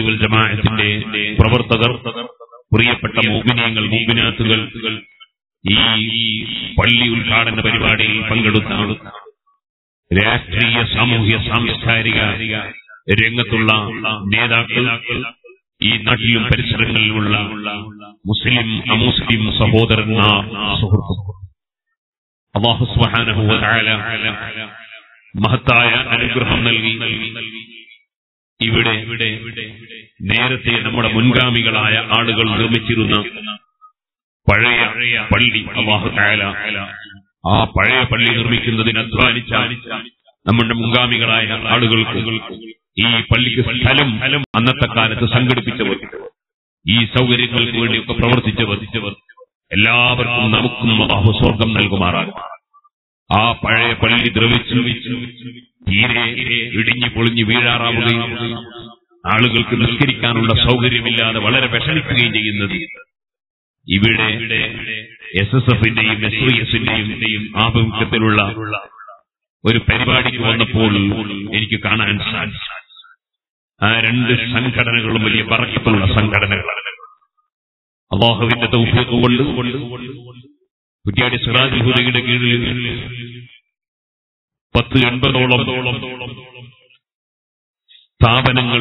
വൽ ജമാഅത്തിന്റെ പ്രവർത്തകർ പ്രിയപ്പെട്ട മോഹിനിയങ്ങൾ മോഹിനാത്തുകൾ ഈ പള്ളി ഉദ്ഘാടന പരിപാടിയിൽ പങ്കെടുത്ത രാഷ്ട്രീയ സാമൂഹ്യ സാംസ്കാരിക രംഗത്തുള്ള നേതാക്കൾ ഈ നാട്ടിലും പരിസരങ്ങളിലുമുള്ള മുസ്ലിം അമുസ്ലിം സഹോദരന്മാർ സുഹൃത്തുക്കൾ അള്ളാഹു സുബ്ഹാനഹു വ തആല മഹത്തായ അനുഗ്രഹം നൽകി ഇവിടെ നേരത്തെ നമ്മുടെ മുൻഗാമികളായ ആളുകൾ നിർമ്മിച്ചിരുന്ന പഴയ പള്ളി അള്ളാഹു തആല ആ പഴയ പള്ളി നിർമ്മിക്കുന്നതിന് അധ്വാനിച്ച നമ്മുടെ മുൻഗാമികളായ ആളുകൾക്ക് ഈ പള്ളിക്ക് സ്ഥലം അന്നത്തെ കാലത്ത് സംഘടിപ്പിച്ചവർ ഈ സൗകര്യങ്ങൾക്ക് വേണ്ടിയൊക്കെ പ്രവർത്തിച്ചവർ എല്ലാവർക്കും നമുക്കും അള്ളാഹു സ്വർഗം നൽകുമാറാകും ആ പഴയ പള്ളി ദ്രവിച്ചു തീരെ ഇടിഞ്ഞു പൊളിഞ്ഞു വീഴാറാവുകയും ആളുകൾക്ക് നിസ്കരിക്കാനുള്ള സൗകര്യമില്ലാതെ വളരെ വിഷമിക്കുകയും ചെയ്യുന്നത് ഇവിടെ എസ് എസ് എഫിന്റെയും എസ് വൈ എസിന്റെയും ആഭിമുഖ്യത്തിലുള്ള ഒരു പരിപാടിക്ക് വന്നപ്പോൾ എനിക്ക് കാണാൻ സാധിച്ചു ആ രണ്ട് സംഘടനകളും വലിയ പറക്കത്തുള്ള സംഘടനകളാണ് അള്ളാഹുവിന്റെ തൗഫീഖ് കൊണ്ട് കുറ്റിയാടി സിറാജ് ഹുദയുടെ കീഴിൽ പത്ത് എൺപതോളം സ്ഥാപനങ്ങൾ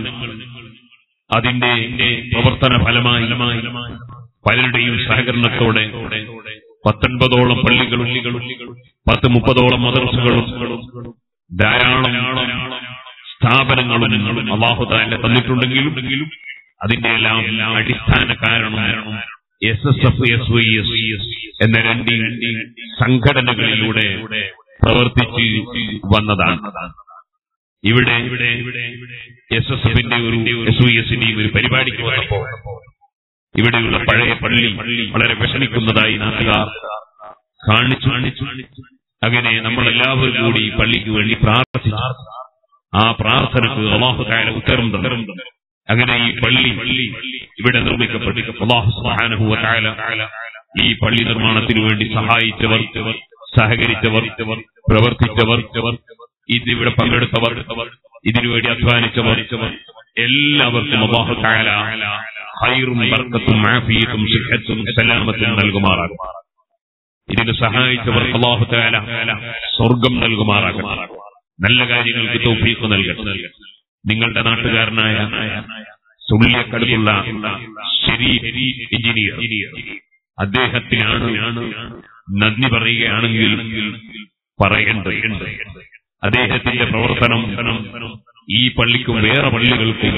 അതിന്റെ പ്രവർത്തന ഫലമായി പലരുടെയും സഹകരണത്തോടെ പത്തൊൻപതോളം പള്ളികളും പത്ത് മുപ്പതോളം മദർസുകളും ധാരാളം സ്ഥാപനങ്ങളും അള്ളാഹുദാന്റെ തന്നിട്ടുണ്ടെങ്കിലും അതിന്റെ എല്ലാം അടിസ്ഥാന കാരണം S S F S Y S എന്ന രണ്ട് സംഘടനകളിലൂടെ പ്രവർത്തിച്ച് വന്നതാണ് ഇവിടെ എസ് എസ് എഫിന്റെ ഒരു എസ് വൈ എസിന്റെയും ഒരു പരിപാടിക്ക് വന്നപ്പോ ഇവിടെയുള്ള പഴയ പള്ളി വളരെ വിഷമിക്കുന്നതായി നാട്ടുകാർ കാണിച്ചു അങ്ങനെ നമ്മളെല്ലാവരും കൂടി ഈ പള്ളിക്ക് വേണ്ടി പ്രാർത്ഥിച്ചു ആ പ്രാർത്ഥനക്ക് അള്ളാഹു താല ഉത്തരം തന്നു അങ്ങനെ ഈ പള്ളി ഇവിടെ നിർമ്മിക്കപ്പെട്ടു അള്ളാഹു സുബ്ഹാനഹു വ തആല ഈ പള്ളി നിർമ്മാണത്തിന് വേണ്ടി സഹായിച്ചവർ സഹകരിച്ചവർ പ്രവർത്തിച്ചവർ ഇതിവിടെ പങ്കെടുത്തവർ ഇതിനുവേണ്ടി അധ്വാനിച്ചവർ എല്ലാവർക്കും അള്ളാഹു തആല ഹൈറും ബർക്കത്തും ആഫിയത്തും സിഹത്തും സലാമത്തും നൽകുമാറാകും ഇതിന് സഹായിച്ചവർ അള്ളാഹു തആല സ്വർഗം നൽകുമാറാകട്ടെ നല്ല കാര്യങ്ങൾക്ക് തൗഫീഖ് നൽകട്ടെ നിങ്ങളുടെ നാട്ടുകാരനായ സുള്ളിയക്കടുത്തുള്ള ശരി എഞ്ചിനീയർ അദ്ദേഹത്തിനാണ് നന്ദി പറയുകയാണെങ്കിൽ പറയേണ്ടത് അദ്ദേഹത്തിന്റെ പ്രവർത്തനം ഈ പള്ളിക്കും വേറെ പള്ളികൾക്കും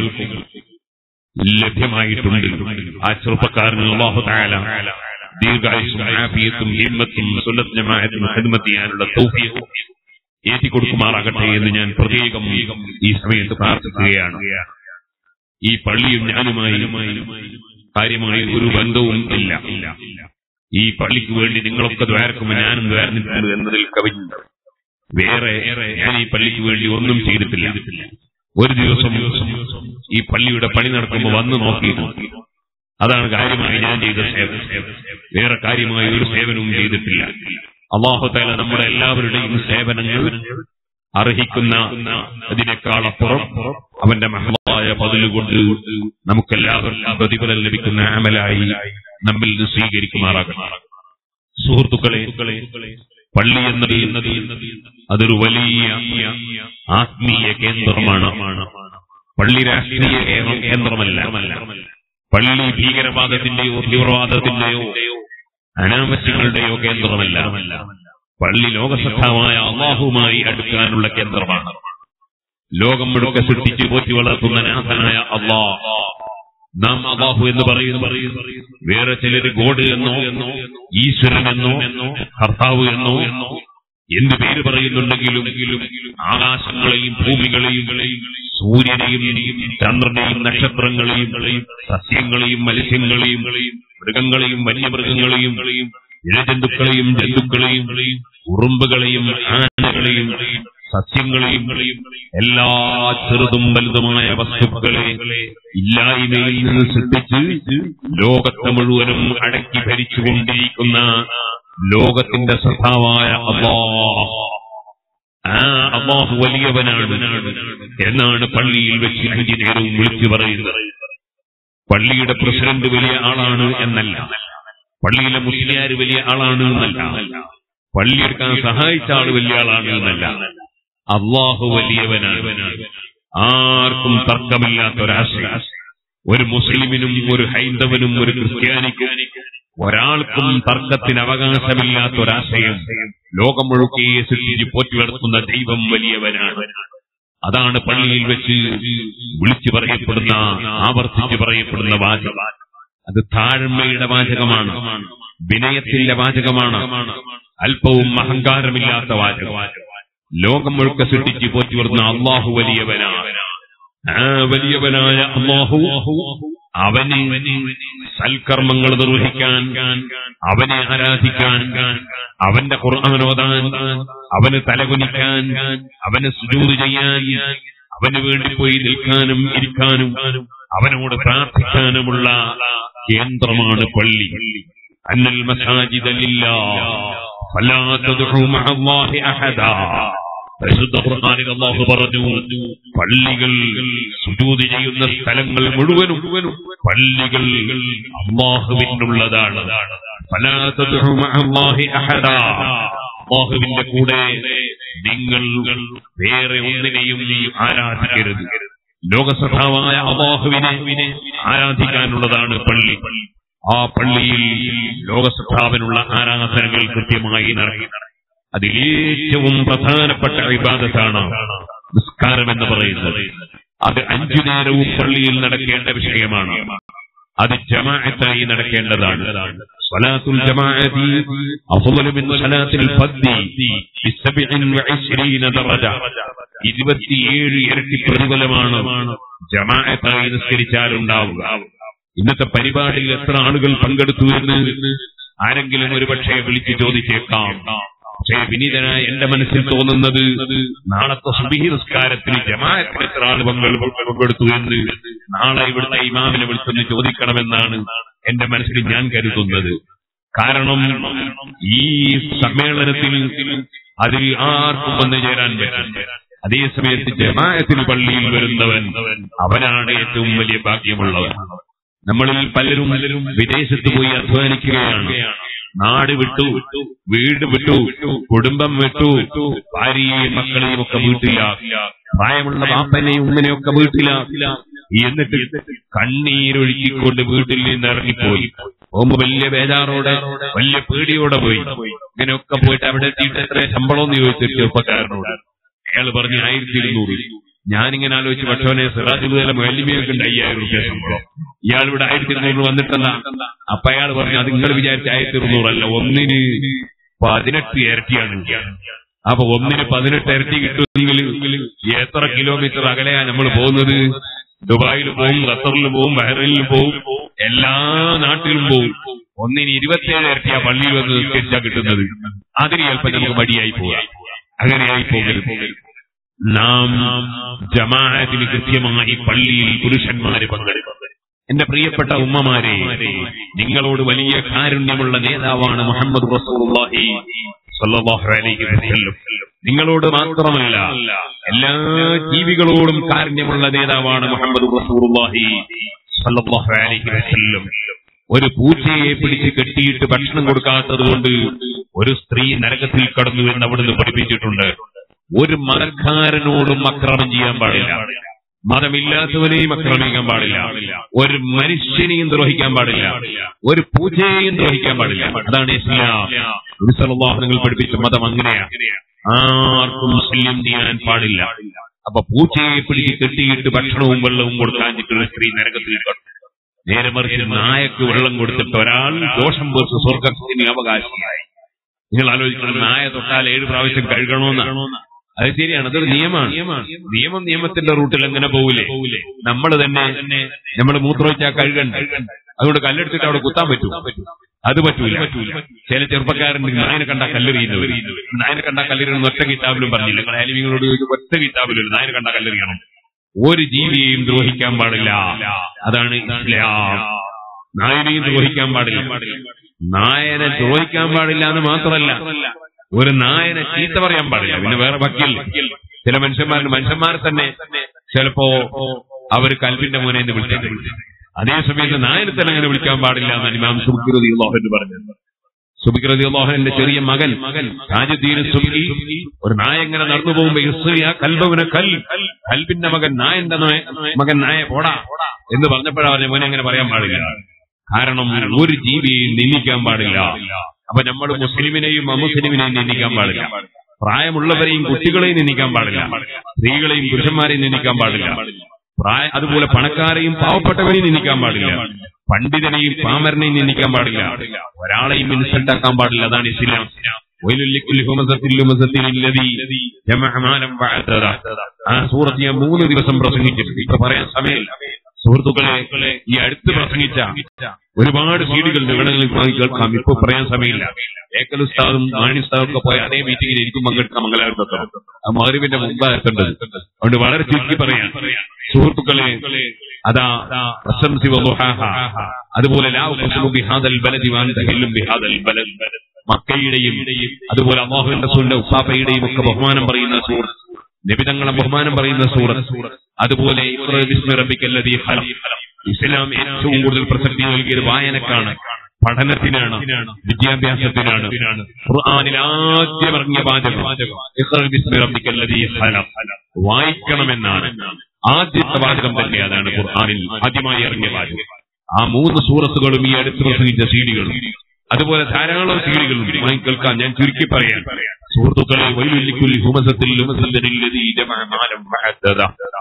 ലഭ്യമായിട്ടുണ്ട് ആ ചെറുപ്പക്കാരന് അള്ളാഹു താല ദീർഘായുസും ആഫിയത്തും ഹിമ്മത്തും സുന്നത്ത് ജമാഅത്തും ഖിദ്മത്ത് ചെയ്യാനുള്ള തൗഫീഖും ഏറ്റിക്കൊടുക്കുമാറാകട്ടെ എന്ന് ഞാൻ പ്രത്യേകം ഈ സമയത്ത് പ്രാർത്ഥിക്കുകയാണ് ഈ പള്ളിയും ഞാനുമായി കാര്യമായി ഒരു ബന്ധവും ഇല്ല ഈ പള്ളിക്ക് വേണ്ടി നിങ്ങളൊക്കെ ദ്വാരക്കുമ്പോൾ ഞാനും ദ്വാരനിട്ടുണ്ട് എന്നതിൽ കവിഞ്ഞു വേറെ ഞാൻ ഈ പള്ളിക്ക് വേണ്ടി ഒന്നും ചെയ്തിട്ടില്ല ഒരു ദിവസം ഈ പള്ളിയുടെ പണി നടക്കുമ്പോൾ വന്നു നോക്കിയിരുന്നു അതാണ് കാര്യമായി ഞാൻ ചെയ്ത സേവനം വേറെ കാര്യമായി ഒരു സേവനവും ചെയ്തിട്ടില്ല അള്ളാഹുത്താല നമ്മുടെ എല്ലാവരുടെയും സേവനങ്ങൾ അർഹിക്കുന്ന അതിനേക്കാൾ അപ്പുറം അവന്റെ മഹളായ പതിലുകൊണ്ട് നമുക്കെല്ലാവർക്കും പ്രതിഫലം ലഭിക്കുന്ന ആമലായി നമ്മിൽ നിന്ന് സ്വീകരിക്കുമാറാകണം സുഹൃത്തുക്കളെ പള്ളി എന്നത് അതൊരു വലിയ ആത്മീയ കേന്ദ്രമാണ് പള്ളി രാഷ്ട്രീയ കേന്ദ്രമല്ല പള്ളി ഭീകരവാദത്തിന്റെയോ തീവ്രവാദത്തിന്റെയോ അനാവശ്യങ്ങളുടെയോ കേന്ദ്രമല്ല പള്ളി ലോകസത്താവായ അള്ളാഹുമായി അടുക്കാനുള്ള കേന്ദ്രമാണ് ലോകം മുഴുക്കെ സൃഷ്ടിച്ച് പോറ്റി വളർത്തുന്ന നാഥനായ അള്ളാഹ് നാം അള്ളാഹു എന്ന് പറയുന്നു വേറെ ചിലര് ഗോഡ് എന്നോ ഈശ്വരൻ എന്നോ കർത്താവ് എന്നോ എന്ത് പേര് പറയുന്നുണ്ടെങ്കിലും ആകാശങ്ങളെയും ഭൂമികളെയും സൂര്യനെയും ചന്ദ്രനെയും നക്ഷത്രങ്ങളെയും സസ്യങ്ങളെയും മത്സ്യങ്ങളെയും മൃഗങ്ങളെയും വന്യമൃഗങ്ങളെയും ഇഴജന്തുക്കളെയും ജന്തുക്കളെയും ഉറുമ്പുകളെയും ആനകളെയും സസ്യങ്ങളെയും എല്ലാ ചെറുതും വലുതുമായ വസ്തുക്കളെ ഇല്ലായ്മയിൽ നിന്ന് സൃഷ്ടിച്ച് ലോകത്തെ മുഴുവനും അടക്കി ഭരിച്ചുകൊണ്ടിരിക്കുന്ന ലോകത്തിന്റെ സഖാവായ അള്ളാഹ് ആ അള്ളാഹു വലിയവനാണ് എന്നാണ് പള്ളിയിൽ വെച്ച് അഞ്ചു നേരവും വിളിച്ചു പറയുന്നത് പള്ളിയുടെ പ്രസിഡന്റ് വലിയ ആളാണ് എന്നല്ല പള്ളിയിലെ മുസ്ലിയാർ വലിയ ആളാണ് എന്നല്ല പള്ളിയെടുക്കാൻ സഹായിച്ച ആൾ വലിയ ആളാണ് എന്നല്ല അള്ളാഹു വലിയവനാണ് ആർക്കും തർക്കമില്ലാത്ത ഒരാശയം ഒരു മുസ്ലിമിനും ഒരു ഹൈന്ദവനും ഒരു ക്രിസ്ത്യാനിക്കും ഒരാൾക്കും തർക്കത്തിന് അവകാശമില്ലാത്ത ഒരാശയം ലോകം മുഴുക്കെ സൃഷ്ടിച്ച് പോറ്റി വളർത്തുന്ന ദൈവം വലിയവനാണ് അതാണ് പള്ളിയിൽ വെച്ച് വിളിച്ചു പറയപ്പെടുന്ന ആവർത്തിച്ച് പറയപ്പെടുന്ന വാചകം അത് താഴ്മയുടെ വാചകമാണ് വിനയത്തിന്റെ വാചകമാണ് അല്പവും അഹങ്കാരമില്ലാത്ത വാചകം ലോകം മുഴുക്ക സൃഷ്ടിച്ച് പോറ്റി വളർത്തുന്ന അള്ളാഹു വലിയവനാണ് ആ വലിയവനായ അള്ളാഹു അവന് സൽക്കർമ്മങ്ങൾ നിർവഹിക്കാൻ അവനെ ആരാധിക്കാൻ അവന്റെ ഖുർആാനോദാൻ അവന് തലകുനിക്കാൻ അവന് സുജൂത് ചെയ്യാൻ അവന് വേണ്ടി പോയി നിൽക്കാനും ഇരിക്കാനും അവനോട് പ്രാർത്ഥിക്കാനുമുള്ള കേന്ദ്രമാണ് പള്ളി അന്നൽ മസാജിദ ലില്ലാഹ് ഫലാ തദ്ഉ മഅല്ലാഹി അഹദാ പരിശുദ്ധ ഖുർആനിൽ അല്ലാഹു പറഞ്ഞു പള്ളികൾ സുജൂദ് ചെയ്യുന്ന സ്ഥലങ്ങൾ മുഴുവനും പള്ളികൾ അള്ളാഹുവിനുള്ളതാണ് ഫലാ തദ്ഉ മഅല്ലാഹി അഹദാ അള്ളാഹുവിന്റെ കൂടെ നിങ്ങൾ വേറെ ഒന്നിനെയും നീ ആരാധിക്കരുത് ലോകസഭാവായ അള്ളാഹുവിനെ ആരാധിക്കാനുള്ളതാണ് പള്ളി ആ പള്ളിയിൽ ലോകസഭാവിനുള്ള ആരാധനകൾ കൃത്യമായി നടക്കും അതിലേറ്റവും പ്രധാനപ്പെട്ട വിവാദത്താണ് നിസ്കാരം എന്ന് പറയുന്നത് അത് അഞ്ചു നേരവും പള്ളിയിൽ നടക്കേണ്ട വിഷയമാണ് അത് ജമാഅത്തായി നടക്കേണ്ടതാണ് സ്വലാത്തുൽ ജമാഅത്തി അഫ്ളലു മിൻ സ്വലാത്തിൽ ഫദ്ദി ബിസബഇൻ വഇശ്രീന ദറജ 27 ഇരട്ടി പ്രതിഫലമാണ് ജമാഅത്തായി നിസ്കരിച്ചാൽ ഉണ്ടാവുക ഇന്നത്തെ പരിപാടിയിൽ എത്ര ആളുകൾ പങ്കെടുത്തു എന്ന് ആരെങ്കിലും ഒരുപക്ഷെ വിളിച്ചു ചോദിച്ചേക്കാം പക്ഷേ വിനീതനായ എന്റെ മനസ്സിൽ തോന്നുന്നത് നാളത്തെ സുബിഹി നിസ്കാരത്തിൽ ജമാഅത്തിൽ എത്ര ആൾ പങ്കെടു- പങ്കെടുത്തു എന്ന് നാളെ ഇവിടുത്തെ ഇമാമിനെ വിളിച്ചൊന്ന് ചോദിക്കണമെന്നാണ് എന്റെ മനസ്സിൽ ഞാൻ കരുതുന്നത് കാരണം ഈ സമ്മേളനത്തിൽ അതിൽ ആർക്കും വന്നു ചേരാൻ പറ്റും അതേസമയത്ത് ജമാഅത്തിന് പള്ളിയിൽ വരുന്നവൻ അവനാണ് ഏറ്റവും വലിയ ഭാഗ്യമുള്ളവൻ നമ്മളിൽ പലരും വിദേശത്ത് പോയി അധ്വാനിക്കുകയാണ് നാട് വിട്ടു വീട് വിട്ടു കുടുംബം വിട്ടു ഭാര്യയെയും മക്കളെയും ഒക്കെ വീട്ടില്ല പ്രായമുള്ള ബാപ്പനെയും ഉമ്മനെയൊക്കെ വീട്ടില്ല എന്നിട്ട് കണ്ണീരൊഴുക്കിക്കൊണ്ട് വീട്ടിൽ നിന്ന് ഇറങ്ങിപ്പോയി പോകുമ്പോ വലിയ ബേജാറോടെ വലിയ പേടിയോടെ പോയി ഇങ്ങനെയൊക്കെ പോയിട്ട് അവിടെ എത്തിയിട്ട് എത്ര ശമ്പളം എന്ന് ചോദിച്ചു ചെറുപ്പക്കാരനോട് അയാൾ പറഞ്ഞു ആയിരത്തി ഇരുന്നൂറ് ഞാനിങ്ങനെ ആലോചിച്ച് പക്ഷോനെ സിറാജുല മേലിമയൊക്കെ ഉണ്ട് അയ്യായിരം റുപ്യ ശമ്പളം ഇയാൾ ഇവിടെ ആയിരത്തി ഇരുന്നൂറ് വന്നിട്ടെന്താ അപ്പൊ അയാൾ പറഞ്ഞു അത് നിങ്ങൾ വിചാരിച്ച ആയിരത്തി ഇരുന്നൂറല്ല ഒന്നിന് പതിനെട്ട് ഇരട്ടിയാണ് അപ്പൊ ഒന്നിന് പതിനെട്ട് ഇരട്ടി കിട്ടുമെങ്കിൽ എത്ര കിലോമീറ്റർ അകലെയാ നമ്മൾ പോകുന്നത് ദുബായിൽ പോവും ഖത്തറിൽ പോവും ബഹ്റൈനിൽ പോവും എല്ലാ നാട്ടിലും പോവും ഒന്നിന് ഇരുപത്തിയേഴ് ഇരട്ടിയാ പള്ളിയിൽ വന്ന് നിസ്കരിച്ചാ കിട്ടുന്നത് അതിന് ചിലപ്പോൾ നമുക്ക് മടിയായി പോകാം അങ്ങനെയായി പോകരുത് നാം ജമാഅത്തിന് കൃത്യമായി പള്ളിയിൽ പുരുഷന്മാര് പങ്കെടുക്കും എന്റെ പ്രിയപ്പെട്ട ഉമ്മമാരെ നിങ്ങളോട് വലിയ കാരുണ്യമുള്ള നേതാവാണ് മുഹമ്മദ് റസൂലുള്ളാഹി സ്വല്ലല്ലാഹു അലൈഹി വസല്ലം നിങ്ങളോട് മാത്രമല്ല എല്ലാ ജീവികളോടും കാരുണ്യമുള്ള നേതാവാണ് മുഹമ്മദ് റസൂലുള്ളാഹി സ്വല്ലല്ലാഹു അലൈഹി വസല്ലം ഒരു പൂച്ചയെ പിടിച്ച് കെട്ടിയിട്ട് ഭക്ഷണം കൊടുക്കാത്തത് കൊണ്ട് ഒരു സ്ത്രീ നരകത്തിൽ കടന്നു എന്ന് അവിടുന്ന് പഠിപ്പിച്ചിട്ടുണ്ട് ഒരു മതക്കാരനോടും അക്രമം ചെയ്യാൻ പാടില്ല മതമില്ലാത്തവനെയും ആക്രമിക്കാൻ പാടില്ല ഒരു മനുഷ്യനെയും ദ്രോഹിക്കാൻ പാടില്ല ഒരു പൂജയെയും ദ്രോഹിക്കാൻ പാടില്ല അതാണ് ഇസ്ലാം നബി സല്ലല്ലാഹു നിങ്ങൾ പഠിപ്പിച്ച മതം അങ്ങനെയാണ് ആർക്കും മുസ്ലിം ചെയ്യാൻ പാടില്ല അപ്പൊ പൂച്ചയെ പിടിച്ച് കെട്ടിയിട്ട് ഭക്ഷണവും വെള്ളവും കൊടുക്കാഞ്ഞിട്ടുള്ള സ്ത്രീ നരകത്തിൽ കടന്നു നേരെ മറിച്ച് നായക്ക് വെള്ളം കൊടുത്തിട്ട് ഒരാൾ ദോഷം പേർത്ത് സ്വർഗത്തിന് അവകാശിയായി നിങ്ങൾ ആലോചിക്കണം നായ തൊട്ടാൽ ഏഴ് പ്രാവശ്യം കഴുകണമെന്നാണ് അത് ശരിയാണ് അതൊരു നിയമമാണ് നിയമം നിയമത്തിന്റെ റൂട്ടിൽ എങ്ങനെ പോകൂലേ നമ്മൾ തന്നെ നമ്മൾ മൂത്രമൊഴിച്ചാൽ കഴുകണ്ട അതുകൊണ്ട് കല്ലെടുത്തിട്ട് അവിടെ കുത്താൻ പറ്റൂ അത് പറ്റൂല ചില ചെറുപ്പക്കാരൻ നായനെ കണ്ടാ കല്ലെറിയുന്നവർ നായനെ കണ്ടാ കല്ലെറിയണം ഒറ്റ കിതാബിലും പറഞ്ഞില്ല നിങ്ങൾ ആലിമികളോട് ചോദിച്ചു ഒറ്റ കിതാബിലും നായനെ കണ്ടാ കല്ലെറിയണം ഒരു ജീവിയെയും ദ്രോഹിക്കാൻ പാടില്ല അതാണ് ഇസ്ലാം നായനെയും ദ്രോഹിക്കാൻ പാടില്ല നായനെ ദ്രോഹിക്കാൻ പാടില്ല എന്ന് മാത്രമല്ല ഒരു നായനെ ചീത്ത പറയാൻ പാടില്ല പിന്നെ വേറെ ബാക്കിയില്ല ചില മനുഷ്യന്മാർ മനുഷ്യന്മാരെ തന്നെ ചിലപ്പോ അവർ കൽബിന്റെ മോനെ എന്ന് വിളിച്ചു അതേ സമയത്ത് നായനെ തന്നെ അങ്ങനെ വിളിക്കാൻ പാടില്ല എന്നാണ് ഇമാം സുബിറതി അള്ളാഹു പറഞ്ഞത് സുബിറതി അള്ളാഹുന്റെ ചെറിയ മകൻ രാജദീന സുബി ഒരു നായ ഇങ്ങനെ നടന്നു പോകുമ്പോ ഇസ്രിയ കൽബവിനെ കൽ കൽബിന്റെ മകൻ നായന്റെ നായ- മകൻ നായ പോടാ എന്ന് പറഞ്ഞപ്പോഴാ പറഞ്ഞ മോനെ അങ്ങനെ പറയാൻ പാടില്ല കാരണം ഒരു ജീവിയെയും നിന്ദിക്കാൻ പാടില്ല അപ്പൊ നമ്മൾ മുസ്ലിമിനെയും അമുസ്ലിമിനെയും നിന്ദിക്കാൻ പാടില്ല പ്രായമുള്ളവരെയും കുട്ടികളെയും നിന്ദിക്കാൻ പാടില്ല സ്ത്രീകളെയും പുരുഷന്മാരെയും നിന്ദിക്കാൻ പാടില്ല പ്രായ അതുപോലെ പണക്കാരെയും പാവപ്പെട്ടവരെയും നിന്ദിക്കാൻ പാടില്ല പണ്ഡിതനെയും പാമരനെയും നിന്ദിക്കാൻ പാടില്ല ഒരാളെയും ഇൻസൾട്ട് ആക്കാൻ പാടില്ല അതാണ് ഇസ്ലാം വൈലുല്ലിക്കുല്ലി ഹുമസത്തിൽ ലുമസത്തിൽ ഇല്ലദീ ജമഅ മാലൻ വഅദദ. ആ സൂറത്ത് ഞാൻ മൂന്ന് ദിവസം പ്രസംഗിച്ചിട്ടുണ്ട് ഇപ്പൊ പറയാൻ സമയമില്ല സുഹൃത്തുക്കളെ ഈ അടുത്ത് പ്രസംഗിച്ച ഒരുപാട് സീഡികൾ നിങ്ങളിൽ വാങ്ങി കേൾക്കാം ഇപ്പൊ പറയാൻ സമയമില്ല ഏക്കൽ ഉസ്താദും മാണി ഉസ്താദും ഒക്കെ പോയ അതേ മീറ്റിംഗിൽ എനിക്കും പങ്കെടുക്കാൻ മംഗലാപുരത്തെത്തണം ആ മകരുവിന്റെ മുമ്പാണ് എത്തേണ്ടത് അതുകൊണ്ട് വളരെ ചുരുക്കി പറയാം സുഹൃത്തുക്കളെ അതാ പ്രശംസി വളുഹാഹ. അതുപോലെ ലാ ഉഖ്സിമു ബിഹാദൽ ബലദി വഅൻത ഹില്ലും ബിഹാദൽ ബലദ് മക്കയുടെയും അതുപോലെ അള്ളാഹുവിന്റെ റസൂലിന്റെ ഉപ്പാപ്പയുടെയും ഒക്കെ ബഹുമാനം പറയുന്ന സൂറത്ത് നബിതങ്ങളെ ബഹുമാനം പറയുന്ന സൂറത്ത് അതുപോലെ ഇഖ്റ ബിസ്മി റബ്ബിക്കല്ലദീ ഖലഖ്. ഇസ്ലാം ഏറ്റവും കൂടുതൽ പ്രസക്തി നൽകിയത് വായനക്കാണ് പഠനത്തിനാണ് വിദ്യാഭ്യാസത്തിനാണ് ഖുർആനിൽ ആദ്യം ഇറങ്ങിയ വാചകം ഇഖ്റ ബിസ്മി റബ്ബിക്കല്ലദീ ഖലഖ്. വായിക്കണമെന്നാണ് ആദ്യത്തെ വാചകം തന്നെ അതാണ് ഖുർആനിൽ ആദ്യമായി ഇറങ്ങിയ വാചകം ആ മൂന്ന് സൂറത്തുകളും ഈ അടുത്ത് പ്രസംഗിച്ച സീഡികളും അതുപോലെ ധാരാളം സീഡികളും വാങ്ങി കേൾക്കാൻ ഞാൻ ചുരുക്കി പറയാൻ സുഹൃത്തുക്കളെ വൈലുല്ലിക്കുല്ലി ഹുമസത്തിൽ ലുമസല്ലദില്ലദീ ജമഅ മാലൻ വഅദ്ദദ.